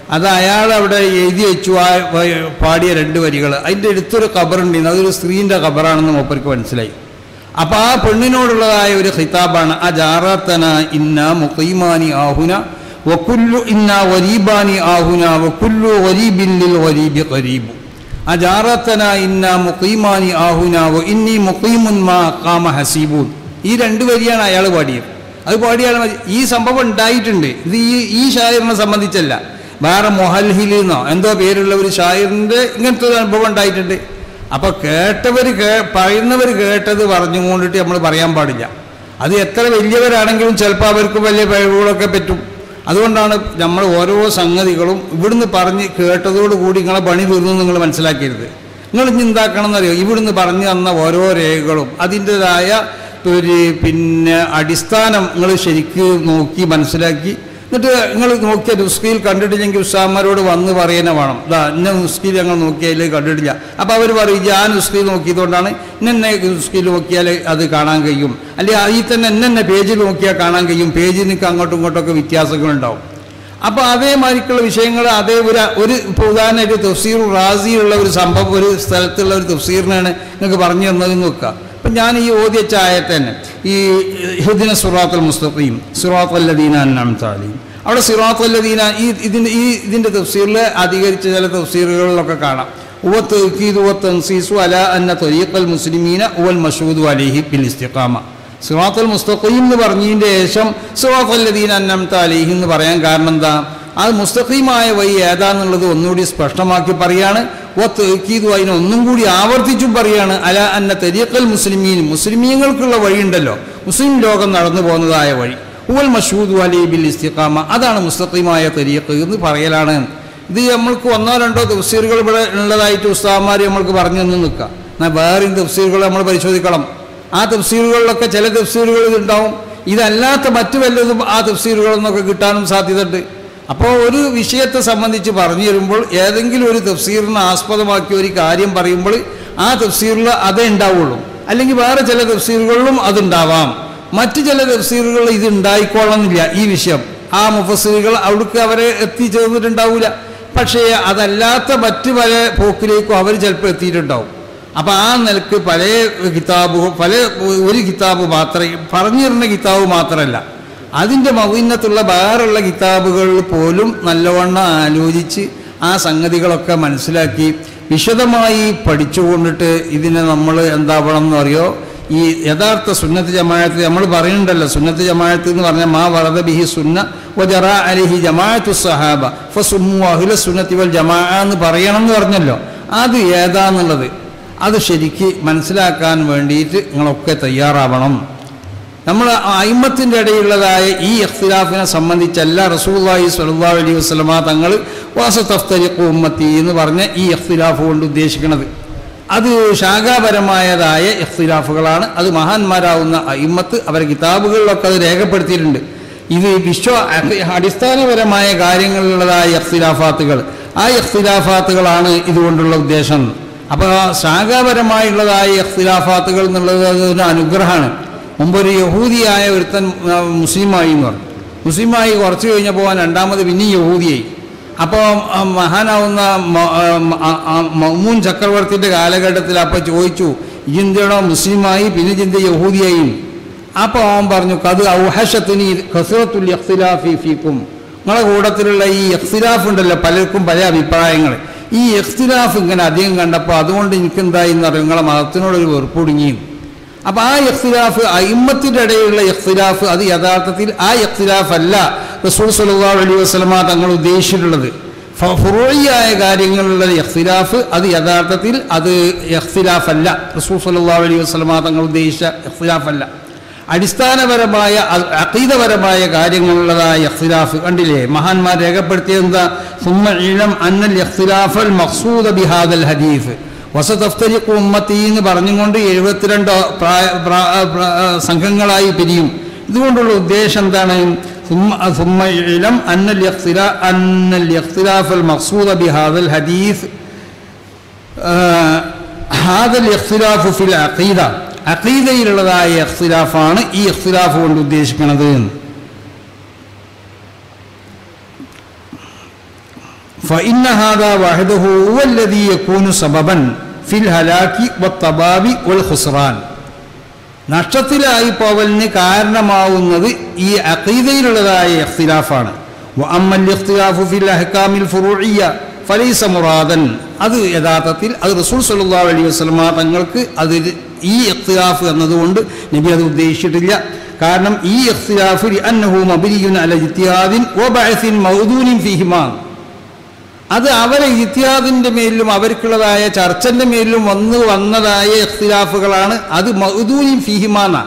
B: അത് അയാൾ അവിടെ എഴുതി വെച്ചു ആ വ- പാടിയ രണ്ട് വരികൾ അതിൻ്റെ അടുത്തൊരു ഖബറുണ്ടായിരുന്നു അതൊരു സ്ത്രീൻ്റെ ഖബറാണെന്ന് മൂപ്പർക്ക് മനസ്സിലായി അപ്പോൾ ആ പെണ്ണിനോടുള്ളതായ ഒരു ഖിതാബാണ് ആ ജാറത്തന ഇന്ന മുഖീമാനി ആഹുന വക്കുല്ലു ഇന്ന വരീബാനി ആഹുന വക്കുല്ലു വരീബില്ലിൽ വരീബി ഖരീബു ആ ജാറത്തന ഇന്ന മുഖീമാനി ആഹുന വ ഇന്നി മുഖീമുൻ മാ കാമ ഹസീബൂൻ ഈ രണ്ട് വരിയാണ് അയാൾ പാടിയത് അത് പാടിയാൽ മതി ഈ സംഭവം ഉണ്ടായിട്ടുണ്ട് ഇത് ഈ ഈ ഷായറിനെ സംബന്ധിച്ചല്ല വേറെ മൊഹൽഹിൽ എന്നോ എന്തോ പേരുള്ള ഒരു ഷായറിൻ്റെ ഇങ്ങനത്തെ ഒരു അനുഭവം ഉണ്ടായിട്ടുണ്ട് അപ്പൊ കേട്ടവർ കേ പറയുന്നവർ കേട്ടത് പറഞ്ഞുകൊണ്ടിട്ട് നമ്മൾ പറയാൻ പാടില്ല അത് എത്ര വലിയവരാണെങ്കിലും ചിലപ്പോൾ അവർക്ക് വലിയ കഴിവുകളൊക്കെ പറ്റും അതുകൊണ്ടാണ് നമ്മൾ ഓരോ സംഗതികളും ഇവിടുന്ന് പറഞ്ഞ് കേട്ടതോടുകൂടി നിങ്ങളെ പണി തീർന്നു നിങ്ങൾ മനസ്സിലാക്കരുത് നിങ്ങൾ ഇനി എന്താക്കണം എന്നറിയോ ഇവിടുന്ന് പറഞ്ഞു തന്ന ഓരോ രേഖകളും അതിൻ്റെതായ ഒരു പിന്നെ അടിസ്ഥാനം നിങ്ങൾ ശരിക്ക് നോക്കി മനസ്സിലാക്കി എന്നിട്ട് നിങ്ങൾ നോക്കിയ നുസ്കയിൽ കണ്ടിട്ടില്ലെങ്കിൽ ഉസ്താന്മാരോട് വന്ന് പറയുന്ന വേണം ഇതാ ഇന്ന നുസ്കയിൽ ഞങ്ങൾ നോക്കിയാൽ കണ്ടിട്ടില്ല അപ്പോൾ അവർ പറയും "ഇത് ആ നുസ്കയിൽ നോക്കിയതുകൊണ്ടാണ് ഇന്നെ നുസ്കയിൽ നോക്കിയാൽ അത് കാണാൻ കഴിയും അല്ലെങ്കിൽ അതിൽ തന്നെ എന്നെ പേജിൽ നോക്കിയാൽ കാണാൻ കഴിയും പേജിൽ നിൽക്ക് അങ്ങോട്ടും ഇങ്ങോട്ടൊക്കെ വ്യത്യാസങ്ങളുണ്ടാവും അപ്പോൾ അതേമാതിരിക്കുള്ള വിഷയങ്ങൾ അതേ ഒരു ഒരു ഇപ്പോൾ ഉദാഹരണമായിട്ട് തഫ്സീർ റാസിയുള്ള ഒരു സംഭവം ഒരു സ്ഥലത്തുള്ള ഒരു തഫ്സീറിനാണ് നിങ്ങൾക്ക് പറഞ്ഞു തന്നതെന്ന് വെക്കുക അപ്പം ഞാൻ ഈ ഓദ്യ ചായത്ത് തന്നെ ഈ ഹുദിന സുറാത്തുൽ മുസ്തഖീം സുറാത്തുല്ലദീന അന്നാമത്താലീം അവിടെ സുറാത്തുല്ലദീന ഈ ഇതിൻ്റെ ഈ ഇതിൻ്റെ തഫ്സീറിൽ അധികരിച്ച ചില തഫ്സീറുകളിലൊക്കെ കാണാം ഉവ തൗക്കീദ് ഉവ തൻസീസു അല അന്ന തൊരീഖൽ മുസ്ലിമീന ഉവൽ മഷൂദ് അലിഹി ബിൽ ഇസ്തിഖാമ സിറാത്തുൽ മുസ്തഖീം എന്ന് പറഞ്ഞതിൻ്റെ ശേഷം സിറാത്തുല്ലദീന അന്നംത അലിഹി എന്ന് പറയാൻ കാരണം എന്താ അത് മുസ്തഖീമായ വഴി ഏതാന്നുള്ളത് ഒന്നുകൂടി സ്പഷ്ടമാക്കി പറയാണ് ഒത്തീതു അതിനെ ഒന്നും കൂടി ആവർത്തിച്ചും പറയാണ് അല അന്ന തെരീഖൽ മുസ്ലിമീൻ മുസ്ലിമീങ്ങൾക്കുള്ള വഴിയുണ്ടല്ലോ മുസ്ലിം ലോകം നടന്നു പോകുന്നതായ വഴി ഉവൽ മഷൂദ് അലി ബിൽ ഇസ്തിഖാമ അതാണ് മുസ്തഖീമായ തെരീഖ് എന്ന് പറയലാണ് ഇത് നമ്മൾക്ക് ഒന്നോ രണ്ടോ തഫ്സീറുകൾ ഇവിടെ ഉള്ളതായിട്ട് ഉസ്താമാർ നമ്മൾക്ക് പറഞ്ഞു തന്നു നിൽക്കാം എന്നാൽ വേറെയും തഫ്സീറുകൾ നമ്മൾ പരിശോധിക്കണം ആ തഫ്സീറുകളിലൊക്കെ ചില തഫ്സീറുകൾ ഇതുണ്ടാവും ഇതല്ലാത്ത മറ്റു വല്ലതും ആ തഫ്സീറുകളിൽ നിന്നൊക്കെ കിട്ടാനും സാധ്യതയുണ്ട് അപ്പോൾ ഒരു വിഷയത്തെ സംബന്ധിച്ച് പറഞ്ഞു തരുമ്പോൾ ഏതെങ്കിലും ഒരു തഫ്സീറിനെ ആസ്പദമാക്കി ഒരു കാര്യം പറയുമ്പോൾ ആ തഫ്സീറിൽ അതേ ഉണ്ടാവുള്ളൂ അല്ലെങ്കിൽ വേറെ ചില തഫ്സീറുകളിലും അതുണ്ടാവാം മറ്റു ചില തഫ്സീറുകളിൽ ഇത് ഉണ്ടായിക്കോളണമെന്നില്ല ഈ വിഷയം ആ മുഫസീറുകൾ അവിടേക്ക് അവരെ എത്തിച്ചേർന്നിട്ടുണ്ടാവില്ല പക്ഷേ അതല്ലാത്ത മറ്റു പല പോക്കിലേക്കും അവർ ചിലപ്പോൾ എത്തിയിട്ടുണ്ടാവും അപ്പം ആ നിലക്ക് പല കിതാബുകൾ പല ഒരു കിതാബ് മാത്രമേ പറഞ്ഞിരുന്ന കിതാബ് മാത്രമല്ല അതിൻ്റെ മൗന്നത്തുള്ള വേറുള്ള കിതാബുകൾ പോലും നല്ലവണ്ണം ആലോചിച്ച് ആ സംഗതികളൊക്കെ മനസ്സിലാക്കി വിശദമായി പഠിച്ചുകൊണ്ടിട്ട് ഇതിനെ നമ്മൾ എന്താവണം എന്ന് അറിയോ ഈ യഥാർത്ഥ സുന്നത്ത് ജമാഅത്ത് നമ്മൾ പറയുന്നുണ്ടല്ലോ സുന്നത്ത് ജമാഅത്ത് എന്ന് പറഞ്ഞാൽ മാ വറദ ബിഹി സുന്ന വജറ അലിഹി ജമാഅത്തു സഹാബ ഫസുമ്മു അഹുല സുന്നത്തി വൽ ജമാ എന്ന് പറയണം എന്ന് പറഞ്ഞല്ലോ അത് ഏതാന്നുള്ളത് അത് ശരിക്ക് മനസ്സിലാക്കാൻ വേണ്ടിയിട്ട് നിങ്ങളൊക്കെ തയ്യാറാവണം നമ്മൾ അയിമത്തിൻ്റെ ഇടയിലുള്ളതായ ഈ ഇഖ്തിലാഫിനെ സംബന്ധിച്ചല്ല റസൂല്ലാഹി സ്വല്ലല്ലാഹു അലൈഹി വസല്ലമ തങ്ങൾ വാസത്തഫ്തരിഖു ഉമ്മത്തി എന്ന് പറഞ്ഞ ഈ ഇഖ്തിലാഫ് കൊണ്ട് ഉദ്ദേശിക്കുന്നത് അത് ശാഖാപരമായതായ ഇഖ്തിലാഫുകളാണ് അത് മഹാന്മാരാവുന്ന അയിമത്ത് അവരുടെ കിതാബുകളിലൊക്കെ അത് രേഖപ്പെടുത്തിയിട്ടുണ്ട് ഇത് വിശ്വ അടിസ്ഥാനപരമായ കാര്യങ്ങളിലുള്ളതായ ഇഖ്തിലാഫാത്തുകൾ ആ ഇഖ്തിലാഫാത്തുകളാണ് ഇതുകൊണ്ടുള്ള ഉദ്ദേശം അപ്പോൾ ശാഖാപരമായുള്ളതായ ഇഖ്തിലാഫാത്തുകൾ എന്നുള്ളത് അതൊരു അനുഗ്രഹമാണ് മുമ്പൊരു യഹൂദിയായ ഒരുത്തൻ ആ, മുസ്ലിമായി എന്ന് പറഞ്ഞു മുസ്ലിമായി കുറച്ച് കഴിഞ്ഞപ്പോൾ അവൻ രണ്ടാമത് പിന്നെയും യഹൂദിയായി അപ്പോൾ ആ, മഹാനാവുന്ന മ- ആ, മ- ആ, ആ, മൗമൂൻ ചക്രവർത്തിൻ്റെ കാലഘട്ടത്തിൽ അപ്പോൾ ചോദിച്ചു ഇജിന്തയുടെ മുസ്ലിമായി പിന്നെ ചിന്ത യഹൂദിയായി അപ്പോൾ അവൻ പറഞ്ഞു കത് ഔഹഷത്തിന് ഖസുറത്തുൽ ഇഖ്തിലാഫി ഫീക്കും നിങ്ങളെ കൂട്ടത്തിലുള്ള ഈ ഇഖ്തിലാഫ് ഉണ്ടല്ലോ പലർക്കും പല അഭിപ്രായങ്ങൾ ഈ ഇഖ്തിലാഫ് ഇങ്ങനെ അധികം കണ്ടപ്പോൾ അതുകൊണ്ട് എനിക്കെന്തായി എന്ന് പറയും നിങ്ങളെ മതത്തിനോടൊരു വെറുപ്പ് കുടുങ്ങിയും അപ്പൊ ആ ഇഖ്തിലാഫ് അയിമ്മത്തിന്റെ ഇടയിലുള്ള ഇഖ്തിലാഫ് അത് യഥാർത്ഥത്തിൽ ആ ഇഖ്തിലാഫ് അല്ല റസൂൽ സല്ലല്ലാഹു അലൈഹി വസല്ലമ തങ്ങൾ ഉദ്ദേശിച്ചിട്ടുള്ളത് ഫ- ഫുറൂഇയായ കാര്യങ്ങളിലുള്ള ഇഖ്തിലാഫ് അത് യഥാർത്ഥത്തിൽ അത് ഇഖ്തിലാഫ് അല്ല റസൂൽ സല്ലല്ലാഹു അലൈഹി വസല്ലമ തങ്ങൾ ഉദ്ദേശിച്ച ഇഖ്തിലാഫ് അല്ല അടിസ്ഥാനപരമായ അ- അഖീദപരമായ കാര്യങ്ങളുള്ളതായ ഇഖ്തിലാഫ് കണ്ടില്ലേ മഹാന്മാർ രേഖപ്പെടുത്തിയത് എന്താ സുമ്മ ഇലം അന്നൽ ഇഖ്തിലാഫൽ മഖ്സൂദ ബിഹാദൽ ഹദീഫ് വസതഫ്തരിഖു ഉമ്മത്തി എന്ന് പറഞ്ഞുകൊണ്ട് എഴുപത്തിരണ്ട് പ്രായ പ്രാ- പ്രാ- സംഘങ്ങളായി പിരിയും ഇതുകൊണ്ടുള്ള ഉദ്ദേശം എന്താണ് ثم ثم اعلم أن الاختلاف أن الاختلاف المقصود بهذا الحديث آه هذا الاختلاف في العقيدة അഖീദയിലുള്ളതായ ഇഖ്തിലാഫാണ് ഈ ഇഖ്തിലാഫ് കൊണ്ട് ഉദ്ദേശിക്കുന്നത് എന്ന് فإن هذا وحده هو الذي يكون سببا في الهلاك والطباب والخسران നഷ്ടത്തിലായി പോവലിന് കാരണമാവുന്നത് ഈ അഖീദയിലുള്ളതായ ഇഖ്തിലാഫാണ് വഅമ്മൽ ഇഖ്തിലാഫു ഫിൽ അഹ്കാമിൽ ഫുറൂഇയ്യ ഫലൈസ മുറാദൻ അത് യഥാർത്ഥത്തിൽ അത് റസൂൽ സല്ലല്ലാഹു അലൈഹി വസല്ലമ തങ്ങൾക്ക് അതിൽ ഈ ഇഖ്തിലാഫ് എന്നതുകൊണ്ട് നബി അത് ഉദ്ദേശിച്ചിട്ടില്ല കാരണം ഈ ഇഖ്തിലാഫ് അന്നഹു മബ്നിയുൻ അല ഇജ്തിഹാദിൻ വബഅസിൻ മൗദൂനിൻ ഫീഹിമാ അത് അവരെ ഇത്യാദിൻ്റെ മേലിലും അവർക്കുള്ളതായ ചർച്ചൻ്റെ മേലിലും വന്നു വന്നതായ ഇഖ്തിലാഫുകളാണ് അത് മഹദൂനിൻ ഫിഹിമാന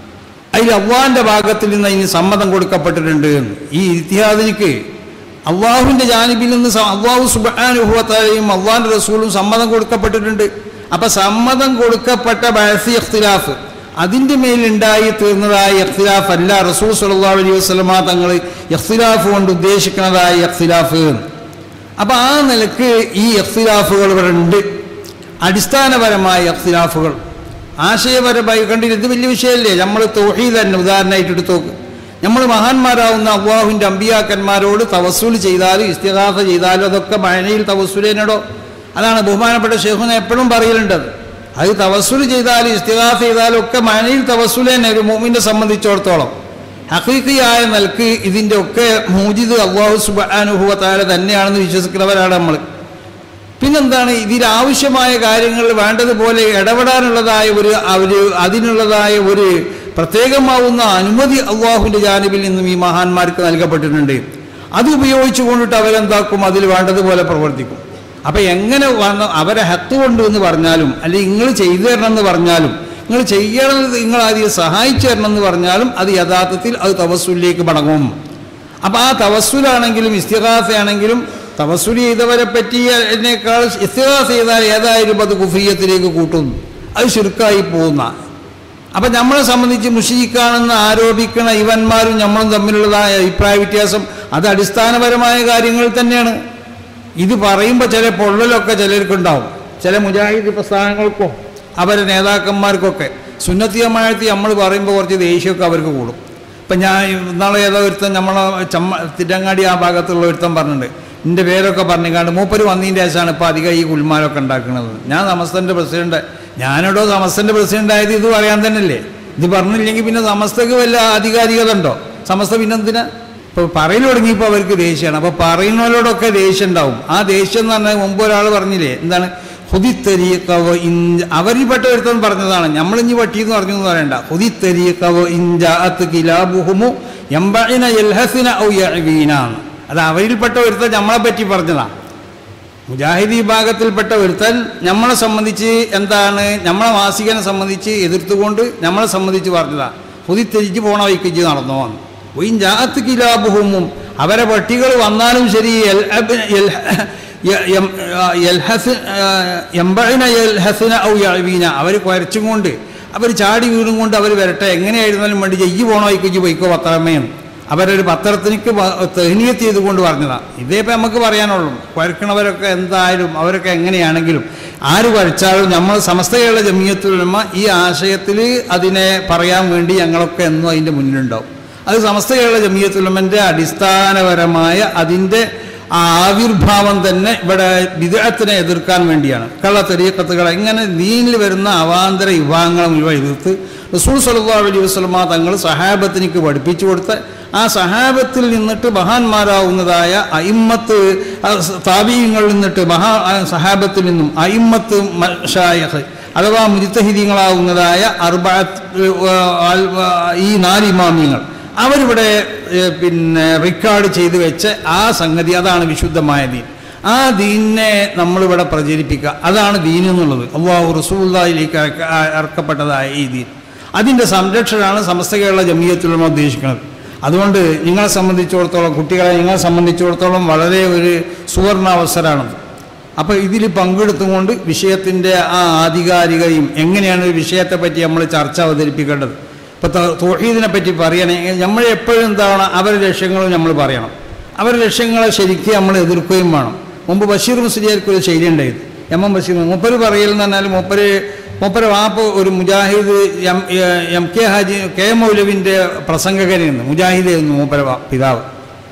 B: അതിൽ അള്ളാഹിൻ്റെ ഭാഗത്തിൽ നിന്ന് അതിന് സമ്മതം കൊടുക്കപ്പെട്ടിട്ടുണ്ട് എന്ന്. ഈ ഇത്തിഹാദിനിക്ക് അള്ളാഹുവിൻ്റെ ജാനിബിൽ നിന്ന് സ- അള്ളാഹു സുബാനുഭവത്തായും അള്ളാഹിൻ്റെ റസൂലും സമ്മതം കൊടുക്കപ്പെട്ടിട്ടുണ്ട് അപ്പം സമ്മതം കൊടുക്കപ്പെട്ട ബഴസി ഇഖ്തിലാഫ് അതിൻ്റെ മേലുണ്ടായി തീർന്നതായ ഇഖ്തിലാഫ് അല്ല റസൂൽ സല്ലല്ലാഹു അലൈഹി വസല്ലമ തങ്ങൾ ഇഖ്തിലാഫ് കൊണ്ട് ഉദ്ദേശിക്കുന്നതായ ഇഖ്തിലാഫ് എന്ന്. അപ്പൊ ആ നിലക്ക് ഈ എഖ്തിലാഫുകൾ ഇവിടെ ഉണ്ട് അടിസ്ഥാനപരമായ എഖ്തിലാഫുകൾ ആശയപരമായി കണ്ടിട്ട് ഇത് വലിയ വിഷയമല്ലേ നമ്മൾ തോഹീദ് തന്നെ ഉദാഹരണമായിട്ട് എടുത്തു നോക്ക് നമ്മൾ മഹാന്മാരാവുന്ന അള്ളാഹുവിൻ്റെ അമ്പിയാക്കന്മാരോട് തവസ്സുൽ ചെയ്താലും ഇസ്തിഹാസ ചെയ്താലും അതൊക്കെ മഴയിൽ തവസ്സുലേനടോ അതാണ് ബഹുമാനപ്പെട്ട ഷെയ്ഖുന എപ്പോഴും പറയലുണ്ടത് അത് തവസ്സുൽ ചെയ്താലും ഇസ്തിഹാസ ചെയ്താലും ഒക്കെ മഴയിൽ തവസ്സുലേനെ ഒരു മോമിനെ സംബന്ധിച്ചിടത്തോളം ഹഖീഖിയായ നിലക്ക് ഇതിൻ്റെ ഒക്കെ മൂജിദ് അള്ളാഹു സുബാനുഭവത്താല തന്നെയാണെന്ന് വിശ്വസിക്കുന്നവരാണ് നമ്മൾ പിന്നെന്താണ് ഇതിലാവശ്യമായ കാര്യങ്ങൾ വേണ്ടതുപോലെ ഇടപെടാനുള്ളതായ ഒരു ഒരു അതിനുള്ളതായ ഒരു പ്രത്യേകമാവുന്ന അനുമതി അള്ളാഹുവിൻ്റെ ജാനിബിൽ നിന്നും ഈ മഹാന്മാർക്ക് നൽകപ്പെട്ടിട്ടുണ്ട് അത് ഉപയോഗിച്ചു കൊണ്ടിട്ട് അവരെന്താക്കും അതിൽ വേണ്ടതുപോലെ പ്രവർത്തിക്കും അപ്പം എങ്ങനെ വന്ന അവരെ ഹത്ത് കൊണ്ട് എന്ന് പറഞ്ഞാലും അല്ലെങ്കിൽ നിങ്ങൾ ചെയ്തു തരണം എന്ന് പറഞ്ഞാലും നിങ്ങൾ ചെയ്യണത് നിങ്ങൾ അതിൽ സഹായിച്ചു തരണം എന്ന് പറഞ്ഞാലും അത് യഥാർത്ഥത്തിൽ അത് തവസ്സുലിലേക്ക് മടങ്ങും അപ്പം ആ തവസ്സുലാണെങ്കിലും ഇസ്തിഹാസയാണെങ്കിലും തവസ്സുൽ ചെയ്തവരെ പറ്റി എന്നേക്കാൾ ഇസ്തിഹാസ ചെയ്താൽ ഏതായാലും അത് കുഫിയത്തിലേക്ക് കൂട്ടുന്നു അത് ശുരുക്കായി പോകുന്ന അപ്പം നമ്മളെ സംബന്ധിച്ച് മുഷീഖാണെന്ന് ആരോപിക്കണ ഇവന്മാരും നമ്മളും തമ്മിലുള്ളതായ അഭിപ്രായ വ്യത്യാസം അത് അടിസ്ഥാനപരമായ കാര്യങ്ങൾ തന്നെയാണ് ഇത് പറയുമ്പോൾ ചില പൊള്ളലൊക്കെ ചിലർക്കുണ്ടാവും ചില മുജാഹിദ് പ്രസ്ഥാനങ്ങൾക്കോ അവരെ നേതാക്കന്മാർക്കൊക്കെ സുന്നത്തിയമായത്തി നമ്മൾ പറയുമ്പോൾ കുറച്ച് ദേഷ്യമൊക്കെ അവർക്ക് കൂടും ഇപ്പം ഞാൻ ഇന്നാളെ ഏതോ ഒരുത്തൻ നമ്മളെ ചമ്മ തിരങ്ങാടി ആ ഭാഗത്തുള്ള ഒരുത്തൻ പറഞ്ഞിട്ടുണ്ട് എൻ്റെ പേരൊക്കെ പറഞ്ഞിക്കാണ്ട് മൂപ്പര് വന്നതിൻ്റെ ശേഷമാണ് ഇപ്പോൾ അധികം ഈ കുൽമാരൊക്കെ ഉണ്ടാക്കുന്നത് ഞാൻ സമസ്തൻ്റെ പ്രസിഡന്റ് ഞാനിടോ സമസ്തൻ്റെ പ്രസിഡന്റ് ആയത് ഇത് പറയാൻ തന്നെയല്ലേ ഇത് പറഞ്ഞില്ലെങ്കിൽ പിന്നെ സമസ്തക്ക് വല്ല ആധികാരികത ഉണ്ടോ സമസ്ത പിന്നെന്തിനാ ഇപ്പോൾ പറയൽ തുടങ്ങിയപ്പോൾ അവർക്ക് ദേഷ്യമാണ് അപ്പോൾ പറയുന്നവരോടൊക്കെ ദേഷ്യം ഉണ്ടാവും ആ ദേഷ്യം എന്ന് പറഞ്ഞാൽ മുമ്പ് ഒരാൾ പറഞ്ഞില്ലേ എന്താണ് ഹുദിത്തരീക്കവ ഇഞ്ച അവരിൽപ്പെട്ട ഒരുത്തൻ പറഞ്ഞതാണ് നമ്മളിഞ്ഞ് പട്ടി എന്ന് പറഞ്ഞു എന്ന് പറയണ്ട ഹുദിത്തരീക്കവ ഇഞ്ചാത്ത് കിലാബുഹുമു എംബിന എൽഹസിന ഔ യഅ്വീനാന്ന് അത് അവരിൽപ്പെട്ട ഒരുത്തൻ നമ്മളെ പറ്റി പറഞ്ഞതാണ് മുജാഹിദ് വിഭാഗത്തിൽപ്പെട്ട ഒരുത്തൻ നമ്മളെ സംബന്ധിച്ച് എന്താണ് നമ്മളെ മാസികനെ സംബന്ധിച്ച് എതിർത്തുകൊണ്ട് നമ്മളെ സംബന്ധിച്ച് പറഞ്ഞതാ ഹുദിത്തരിച്ച് പോണ വൈക്കിച്ച് നടന്നോ ഒയും ജാത്ത് കിലാബുഹുമും അവരെ പട്ടികൾ വന്നാലും ശരി എൽ അബ്- എൽ- യ- യം- ആ, യൽഹസ് ആ, യംബഅന യൽഹസിന ഔ യഅ്വീന അവർ കുരച്ചും കൊണ്ട് അവർ ചാടി വീണും കൊണ്ട് അവർ വരട്ടെ എങ്ങനെയായിരുന്നാലും വേണ്ടി ജയ്യ് പോണോ വൈക്കിച്ച് പോയിക്കോ പത്രമേന്ന് അവരൊരു പത്രത്തിനിക്ക് തെഹനീയത്ത് ചെയ്തുകൊണ്ട് പറഞ്ഞതാണ് ഇതേ ഇപ്പം നമുക്ക് പറയാനുള്ളൂ കുരക്കണവരൊക്കെ എന്തായാലും അവരൊക്കെ എങ്ങനെയാണെങ്കിലും ആര് കുരച്ചാലും നമ്മൾ സമസ്തയുള്ള ജമീയത്തുലമ ഈ ആശയത്തിൽ അതിനെ പറയാൻ വേണ്ടി ഞങ്ങളൊക്കെ എന്നും അതിൻ്റെ മുന്നിലുണ്ടാവും അത് സമസ്തയുള്ള ജമീയത്തുലമൻ്റെ അടിസ്ഥാനപരമായ അതിൻ്റെ ആ ആവിർഭാവം തന്നെ ഇവിടെ വിദേഹത്തിനെ എതിർക്കാൻ വേണ്ടിയാണ് കള്ള തെരീക്കത്തുകൾ എങ്ങനെ ദീനിൽ വരുന്ന അവാന്തര വിഭാഗങ്ങളെ മുഴുവൻ എതിർത്ത് റസൂൽ സല്ലല്ലാഹു അലൈഹി വസല്ലമ തങ്ങൾ സഹാബത്തിനിക്ക് പഠിപ്പിച്ചു കൊടുത്ത ആ സഹാബത്തിൽ നിന്നിട്ട് മഹാന്മാരാവുന്നതായ അയിമ്മത്ത് താപീയങ്ങളിൽ നിന്നിട്ട് മഹാ ആ സഹാബത്തിൽ നിന്നും അയിമ്മത്ത് ഷായഹ് അഥവാ മുരിത്തഹിദീങ്ങളാവുന്നതായ അർബഅത്ത് ആൽ- ഈ നാല് ഇമാമിയങ്ങൾ അവരിവിടെ ഏ, പിന്നെ റെക്കോർഡ് ചെയ്തു വെച്ച ആ സംഗതി അതാണ് വിശുദ്ധമായ ദീൻ ആ ദീനിനെ നമ്മളിവിടെ പ്രചരിപ്പിക്കുക അതാണ് ദീൻ എന്നുള്ളത് അള്ളാഹു റസൂല്ലായിലേക്ക് ഇറക്കപ്പെട്ടതായ ഈ ദീൻ അതിൻ്റെ സംരക്ഷണമാണ് സമസ്ത കേരള ജമീയത്തിലുള്ള ഉദ്ദേശിക്കുന്നത് അതുകൊണ്ട് നിങ്ങളെ സംബന്ധിച്ചിടത്തോളം കുട്ടികളെ നിങ്ങളെ സംബന്ധിച്ചിടത്തോളം വളരെ ഒരു സുവർണാവസരമാണത് അപ്പോൾ ഇതിൽ പങ്കെടുത്തുകൊണ്ട് വിഷയത്തിൻ്റെ ആ ആധികാരികയും എങ്ങനെയാണ് ഒരു വിഷയത്തെ പറ്റി നമ്മൾ ചർച്ച അവതരിപ്പിക്കേണ്ടത് ഇപ്പോൾ തോഹീദിനെ പറ്റി പറയണമെങ്കിൽ നമ്മൾ എപ്പോഴും എന്താണ് അവരുടെ ലക്ഷ്യങ്ങളും നമ്മൾ പറയണം അവരുടെ ലക്ഷ്യങ്ങളെ ശരിക്കും നമ്മൾ എതിർക്കുകയും വേണം മുമ്പ് ബഷീർ മുസ്ലിയാർക്ക് ഒരു ശൈലി ഉണ്ടായിരുന്നു എം എം ബഷീർ മൂപ്പര് പറയലെന്ന് പറഞ്ഞാൽ മൂപ്പര് മൂപ്പര് വാപ്പ് ഒരു മുജാഹിദ് M M K Haji K മൗലവിൻ്റെ പ്രസംഗകനായിരുന്നു മുജാഹിദായിരുന്നു മൂപ്പര വാ- പിതാവ്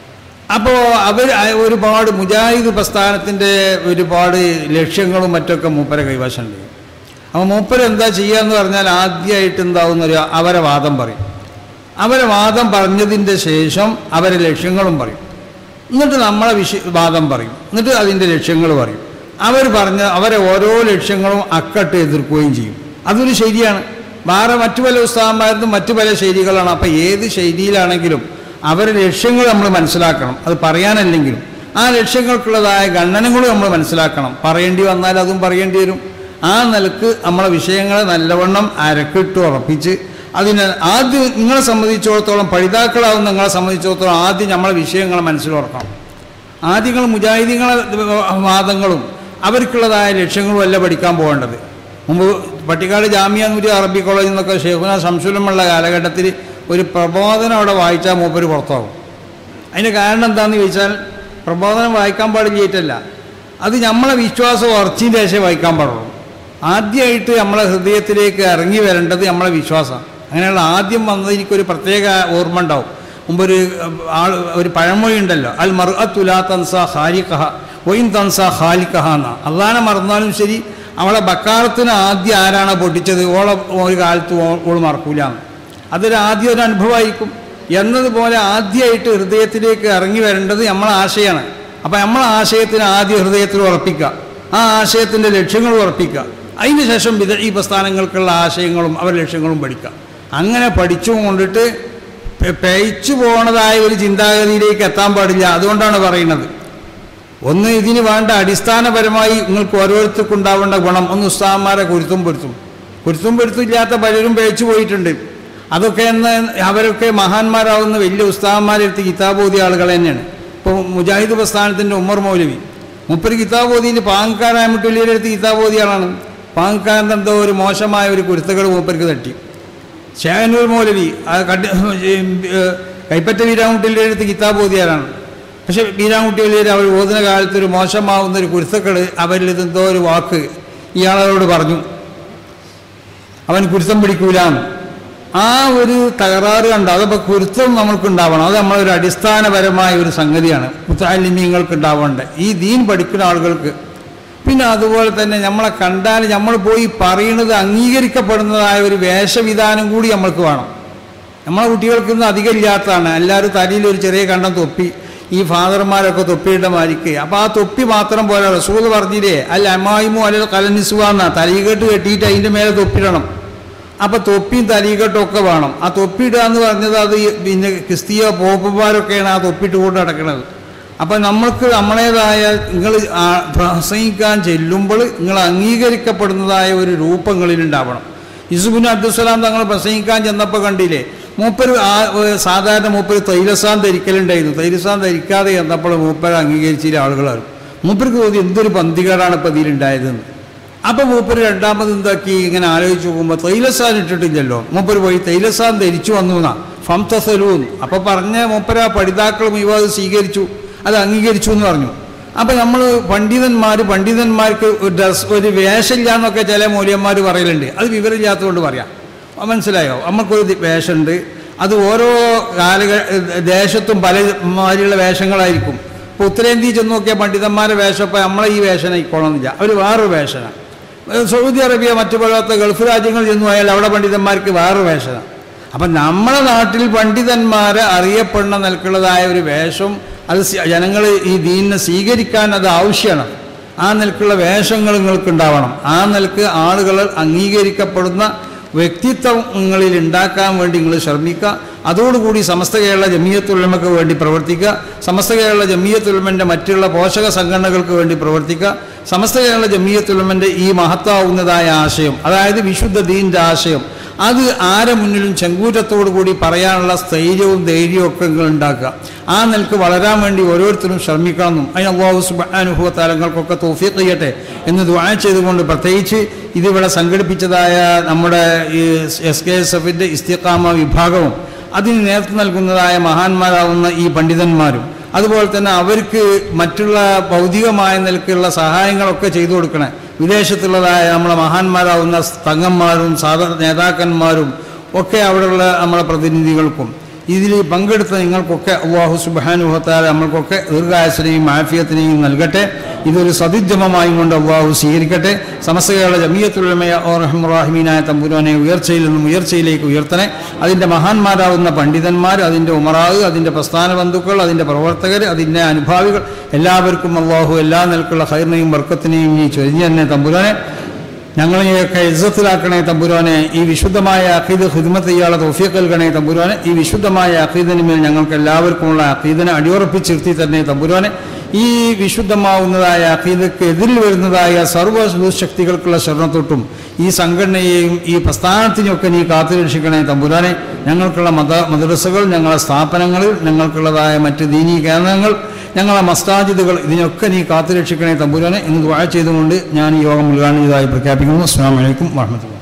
B: അപ്പോൾ അവർ ഒരുപാട് മുജാഹിദ് പ്രസ്ഥാനത്തിൻ്റെ ഒരുപാട് ലക്ഷ്യങ്ങളും മറ്റൊക്കെ മൂപ്പരെ കൈവശമുണ്ട് അപ്പോൾ മൂപ്പര് എന്താ ചെയ്യുക എന്ന് പറഞ്ഞാൽ ആദ്യമായിട്ട് എന്താവുന്ന ഒരു അവരെ വാദം പറയും അവരെ വാദം പറഞ്ഞതിൻ്റെ ശേഷം അവരെ ലക്ഷ്യങ്ങളും പറയും എന്നിട്ട് നമ്മളെ വിഷയ വാദം പറയും എന്നിട്ട് അതിൻ്റെ ലക്ഷ്യങ്ങൾ പറയും അവർ പറഞ്ഞ അവരെ ഓരോ ലക്ഷ്യങ്ങളും അക്കട്ട് എതിർക്കുകയും ചെയ്യും അതൊരു ശരിയാണ് വേറെ മറ്റു പല ഉത്സാഹന്മാരും മറ്റു പല ശൈലികളാണ് അപ്പം ഏത് ശൈലിയിലാണെങ്കിലും അവരുടെ ലക്ഷ്യങ്ങൾ നമ്മൾ മനസ്സിലാക്കണം അത് പറയാനല്ലെങ്കിലും ആ ലക്ഷ്യങ്ങൾക്കുള്ളതായ ഗണനങ്ങളും നമ്മൾ മനസ്സിലാക്കണം പറയേണ്ടി വന്നാൽ അതും പറയേണ്ടി വരും ആ നിലക്ക് നമ്മളെ വിഷയങ്ങളെ നല്ലവണ്ണം അരക്കിട്ട് ഉറപ്പിച്ച് അതിന് ആദ്യം നിങ്ങളെ സംബന്ധിച്ചിടത്തോളം പഠിതാക്കളാവും നിങ്ങളെ സംബന്ധിച്ചിടത്തോളം ആദ്യം നമ്മളെ വിഷയങ്ങളെ മനസ്സിലുറക്കണം ആദ്യങ്ങൾ മുജാഹിദീങ്ങളെ വാദങ്ങളും അവർക്കുള്ളതായ ലക്ഷ്യങ്ങളും അല്ല പഠിക്കാൻ പോകേണ്ടത് മുമ്പ് പട്ടിക്കാട് ജാമിയ നൂരി അറബി കോളേജിൽ നിന്നൊക്കെ ഷെയ്ഖുന സംശുലമുള്ള കാലഘട്ടത്തിൽ ഒരു പ്രബോധനം അവിടെ വായിച്ചാൽ മൂപ്പര് പുറത്താവും അതിൻ്റെ കാരണം എന്താണെന്ന് ചോദിച്ചാൽ പ്രബോധനം വായിക്കാൻ പാടില്ലായിട്ടല്ല അത് നമ്മളെ വിശ്വാസം ഉറച്ചിൻ്റെ ശേഷം വായിക്കാൻ പാടുള്ളൂ ആദ്യമായിട്ട് നമ്മളെ ഹൃദയത്തിലേക്ക് ഇറങ്ങി വരേണ്ടത് നമ്മളെ വിശ്വാസം അങ്ങനെയുള്ള ആദ്യം വന്നത് എനിക്കൊരു പ്രത്യേക ഓർമ്മ ഉണ്ടാവും മുമ്പൊരു ആൾ ഒരു പഴമൊഴി ഉണ്ടല്ലോ അൽ മർ തുലാ തൻസ ഹാരിക്കഹ ഒയിൻ തൻസ ഹാലിക്കഹ എന്ന അള്ളാനെ മറന്നാലും ശരി അവളെ ബക്കാലത്തിന് ആദ്യം ആരാണ് പൊട്ടിച്ചത് ഓളെ ഒരു കാലത്ത് ഓ- ഓൾ മറക്കൂലാന്ന് അതൊരു ആദ്യം ഒരു അനുഭവമായിരിക്കും എന്നതുപോലെ ആദ്യമായിട്ട് ഹൃദയത്തിലേക്ക് ഇറങ്ങി വരേണ്ടത് നമ്മളെ ആശയമാണ് അപ്പം നമ്മളെ ആശയത്തിന് ആദ്യം ഹൃദയത്തിൽ ഉറപ്പിക്കുക ആ ആശയത്തിൻ്റെ ലക്ഷ്യങ്ങൾ ഉറപ്പിക്കുക അതിന് ശേഷം വിദ ഈ പ്രസ്ഥാനങ്ങൾക്കുള്ള ആശയങ്ങളും അവരുടെ ലക്ഷ്യങ്ങളും പഠിക്കുക അങ്ങനെ പഠിച്ചു കൊണ്ടിട്ട് പെ- പേയിച്ചു പോണതായ ഒരു ചിന്താഗതിയിലേക്ക് എത്താൻ പാടില്ല അതുകൊണ്ടാണ് പറയുന്നത് ഒന്ന് ഇതിന് വേണ്ട അടിസ്ഥാനപരമായി നിങ്ങൾക്ക് ഓരോരുത്തർക്കും ഉണ്ടാവേണ്ട ഗുണം ഒന്ന് ഉസ്താഹന്മാരെ കുരുത്തും പൊരുത്തും കുരുത്തും പൊരുത്തും ഇല്ലാത്ത പലരും പേച്ചു പോയിട്ടുണ്ട് അതൊക്കെ എന്ന് അവരൊക്കെ മഹാന്മാരാവുന്ന വലിയ ഉസ്താഹന്മാരെടുത്ത് കിതാബ് ഓതിയ ആളുകൾ തന്നെയാണ് ഇപ്പോൾ മുജാഹിദ് പ്രസ്ഥാനത്തിൻ്റെ ഉമ്മർ മൗലവി മുപ്പര് കിതാബ് ഓതിയിൽ പാങ്കാരായ മുട്ടുള്ളിയുടെ അടുത്ത് കിതാബ് ഓതിയ ആളാണ് പാങ്കാരൻ എന്തോ ഒരു മോശമായ ഒരു കുരുത്തുകൾ മൂപ്പർക്ക് തട്ടി ഷാനൂർ മൗലവി ആ കണ്ട് കൈപ്പറ്റ വീരാൻകുട്ടിയുടെ അടുത്ത് കിതാബ് ഓതിയാലാണ് പക്ഷെ വീരാൻകുട്ടി വലിയ അവർ ഓതുന്ന കാലത്ത് ഒരു മോശമാവുന്ന ഒരു കുരുത്തക്കൾ അവരിൽ ഇതെന്തോ ഒരു വാക്ക് ഇയാളോട് പറഞ്ഞു അവൻ കുരുത്തം പിടിക്കൂലാന്ന് ആ ഒരു തകരാറ് കണ്ട് അതപ്പോൾ കുരുത്തം നമ്മൾക്കുണ്ടാവണം അത് നമ്മളൊരു അടിസ്ഥാനപരമായ ഒരു സംഗതിയാണ് മുത്താലിമ്യങ്ങൾക്ക് ഉണ്ടാവേണ്ടത് ഈ ദീൻ പഠിക്കുന്ന ആളുകൾക്ക് പിന്നെ അതുപോലെ തന്നെ നമ്മളെ കണ്ടാൽ നമ്മൾ പോയി പറയുന്നത് അംഗീകരിക്കപ്പെടുന്നതായ ഒരു വേഷവിധാനം കൂടി നമ്മൾക്ക് വേണം നമ്മളെ കുട്ടികൾക്ക് ഇന്ന് അധികം ഇല്ലാത്തതാണ് എല്ലാവരും തലയിൽ ഒരു ചെറിയ കണ്ടം തൊപ്പി ഈ ഫാദർമാരൊക്കെ തൊപ്പിയിട്ട മാരിക്ക് അപ്പോൾ ആ തൊപ്പി മാത്രം പോലെ റസൂൽ പറഞ്ഞില്ലേ അല്ല അമ്മായിമോ അല്ല കലനിസുവാന്ന തലീകെട്ട് കെട്ടിയിട്ട് അതിൻ്റെ മേലെ തൊപ്പിടണം അപ്പോൾ തൊപ്പിയും തലീകെട്ടും ഒക്കെ വേണം ആ തൊപ്പിയിടുക എന്ന് പറഞ്ഞത് അത് ഈ പിന്നെ ക്രിസ്തീയ പോപ്പന്മാരൊക്കെയാണ് ആ തൊപ്പിയിട്ട് കൊണ്ട് നടക്കുന്നത് അപ്പം നമ്മൾക്ക് നമ്മളേതായ നിങ്ങൾ പ്രസംഗിക്കാൻ ചെല്ലുമ്പോൾ നിങ്ങൾ അംഗീകരിക്കപ്പെടുന്നതായ ഒരു രൂപങ്ങളിലുണ്ടാവണം യൂസുഫിന് അബ്ദുസലാം തങ്ങൾ പ്രസംഗിക്കാൻ ചെന്നപ്പോൾ കണ്ടില്ലേ മൂപ്പര് ആ ഏഹ് സാധാരണ മൂപ്പര് തൈലസാൻ ധരിക്കലുണ്ടായിരുന്നു തൈലസാൻ ധരിക്കാതെ ചെന്നപ്പോൾ മൂപ്പര് അംഗീകരിച്ചില്ല ആളുകളാണ് മൂപ്പർക്ക് തോന്നി എന്തൊരു പന്തികേടാണ് ഇപ്പം ഇതിലുണ്ടായതെന്ന് അപ്പം മൂപ്പര് രണ്ടാമത് എന്താക്കി ഇങ്ങനെ ആലോചിച്ച് നോക്കുമ്പോൾ തൈലസാൻ ഇട്ടിട്ടില്ലല്ലോ മൂപ്പര് പോയി തൈലസാൻ ധരിച്ചു വന്നു എന്നാ ഫംതസലൂൻ അപ്പം പറഞ്ഞ മൂപ്പര പഠിതാക്കളും ഇവ അത് സ്വീകരിച്ചു അത് അംഗീകരിച്ചു എന്ന് പറഞ്ഞു അപ്പം നമ്മൾ പണ്ഡിതന്മാർ പണ്ഡിതന്മാർക്ക് ഒരു ഡ്രസ് ഒരു വേഷമില്ല എന്നൊക്കെ ചില മൂല്യന്മാർ പറയലുണ്ട് അത് വിവരമില്ലാത്തതുകൊണ്ട് പറയാം അത് മനസ്സിലായോ നമുക്കൊരു ദി- വേഷമുണ്ട് അത് ഓരോ കാലഘ ദേശത്തും പല മാതിരിയുള്ള വേഷങ്ങളായിരിക്കും ഇപ്പോൾ ഉത്തരേന്ത്യയിൽ ചെന്ന് നോക്കിയാൽ പണ്ഡിതന്മാരുടെ വേഷം ഇപ്പോൾ നമ്മളെ ഈ വേഷം ആയിക്കോളണമെന്നില്ല അവർ വേറൊരു വേഷമാണ് ഏഹ് സൗദി അറേബ്യ മറ്റു പോലത്തെ ഗൾഫ് രാജ്യങ്ങളിൽ ചെന്ന് പോയാൽ അവിടെ പണ്ഡിതന്മാർക്ക് വേറൊരു വേഷമാണ് അപ്പം നമ്മുടെ നാട്ടിൽ പണ്ഡിതന്മാരെ അറിയപ്പെടുന്ന നിലക്കുള്ളതായ ഒരു വേഷം അത് ജനങ്ങൾ ഈ ദീനിനെ സ്വീകരിക്കാൻ അത് ആവശ്യമാണ് ആ നിലക്കുള്ള വേഷങ്ങൾ നിങ്ങൾക്ക് ഉണ്ടാവണം ആ നിലക്ക് ആളുകൾ അംഗീകരിക്കപ്പെടുന്ന വ്യക്തിത്വങ്ങളിൽ ഉണ്ടാക്കാൻ വേണ്ടി നിങ്ങൾ ശ്രമിക്കുക അതോടുകൂടി സമസ്ത കേരള ജമീയത്തുലമയ്ക്ക് വേണ്ടി പ്രവർത്തിക്കുക സമസ്ത കേരള ജമീയത്തുലമൻ്റെ മറ്റുള്ള പോഷക സംഘടനകൾക്ക് വേണ്ടി പ്രവർത്തിക്കുക സമസ്ത കേരള ജമീയത്തുലമൻ്റെ ഈ മഹത്താവുന്നതായ ആശയം അതായത് വിശുദ്ധ ദീൻ്റെ ആശയം അത് ആരെ മുന്നിലും ചെങ്കൂറ്റത്തോടു കൂടി പറയാനുള്ള സ്ഥൈര്യവും ധൈര്യവും ഒക്കെ നിങ്ങൾ ഉണ്ടാക്കുക ആ നിലക്ക് വളരാൻ വേണ്ടി ഓരോരുത്തരും ശ്രമിക്കണമെന്നും അതിന് അള്ളാഹു സുബാനുഭവ താരങ്ങൾക്കൊക്കെ തോഫിയത്ത് ചെയ്യട്ടെ എന്ന് ദ്വാ ചെയ്തുകൊണ്ട് പ്രത്യേകിച്ച് ഇതിവിടെ സംഘടിപ്പിച്ചതായ നമ്മുടെ ഈ എസ് കെ എസ് എഫിൻ്റെ ഇസ്തിഖാമ വിഭാഗവും അതിന് നേതൃത്വം നൽകുന്നതായ മഹാന്മാരാവുന്ന ഈ പണ്ഡിതന്മാരും അതുപോലെ തന്നെ അവർക്ക് മറ്റുള്ള ഭൗതികമായ നിലക്കുള്ള സഹായങ്ങളൊക്കെ ചെയ്തു കൊടുക്കണേ വിദേശത്തുള്ളതായ നമ്മളെ മഹാന്മാരാവുന്ന തങ്ങന്മാരും സാധാരണ നേതാക്കന്മാരും ഒക്കെ അവിടെയുള്ള നമ്മളെ പ്രതിനിധികൾക്കും ഇതിൽ പങ്കെടുത്ത നിങ്ങൾക്കൊക്കെ അള്ളാഹു സുബാനുഭവത്താൽ നമ്മൾക്കൊക്കെ ദീർഘായസനെയും ആഫിയത്തിനെയും നൽകട്ടെ ഇതൊരു സതുദ്യമമായും കൊണ്ട് അള്ളാഹു സ്വീകരിക്കട്ടെ സമസ്തകളുടെ ജമിയത്തുലമയ ഓ റഹ്മുറാഹിമീനായ തമ്പുരാനെ ഉയർച്ചയിൽ നിന്നും ഉയർച്ചയിലേക്ക് ഉയർത്തണേ അതിൻ്റെ മഹാന്മാരാവുന്ന പണ്ഡിതന്മാർ അതിൻ്റെ ഉമറാവ് അതിൻ്റെ പ്രസ്ഥാന ബന്ധുക്കൾ അതിൻ്റെ പ്രവർത്തകർ അതിൻ്റെ അനുഭാവികൾ എല്ലാവർക്കും അള്ളാഹു എല്ലാ നിലക്കുള്ള ഹൈറിനെയും വർക്കത്തിനെയും ഈ ചൊരിഞ്ഞു തന്നെ തമ്പുരാനെ ഞങ്ങളെയൊക്കെ ഇജ്ജത്തിലാക്കണേ തമ്പുരാനെ ഈ വിശുദ്ധമായ അഖീദ് ഹിദ്മത്ത് ഇയാളെ തോഫിയക്ക് നൽകണേ തമ്പുരാനെ ഈ വിശുദ്ധമായ അഖീദിന് മേൽ ഞങ്ങൾക്ക് എല്ലാവർക്കുമുള്ള അഖീദിനെ അടിയുറപ്പിച്ചിരുത്തി തന്നെ തമ്പുരാനെ ഈ വിശുദ്ധമാവുന്നതായ അഖീദക്ക് എതിരിൽ വരുന്നതായ സർവ്വ ദുശക്തികൾക്കുള്ള ശരണത്തൊട്ടും ഈ സംഘടനയെയും ഈ പ്രസ്ഥാനത്തിനെയൊക്കെ നീ കാത്തുരക്ഷിക്കണേ തമ്പുരാനെ ഞങ്ങൾക്കുള്ള മത മദ്രസകൾ ഞങ്ങളുടെ സ്ഥാപനങ്ങളിൽ ഞങ്ങൾക്കുള്ളതായ മറ്റ് ദീനീ കേന്ദ്രങ്ങൾ ഞങ്ങളെ മസ്താജിദുകൾ ഇതിനൊക്കെ നീ കാത്തുരക്ഷിക്കണേ തമ്പുരാനെ എന്ന് ദുആ ചെയ്തുകൊണ്ട് ഞാൻ ഈ യോഗം ഉദ്ഘാടനം ചെയ്തതായി പ്രഖ്യാപിക്കുന്നു അസ്സാം വലൈക്കും വാഹമത്തുള്ള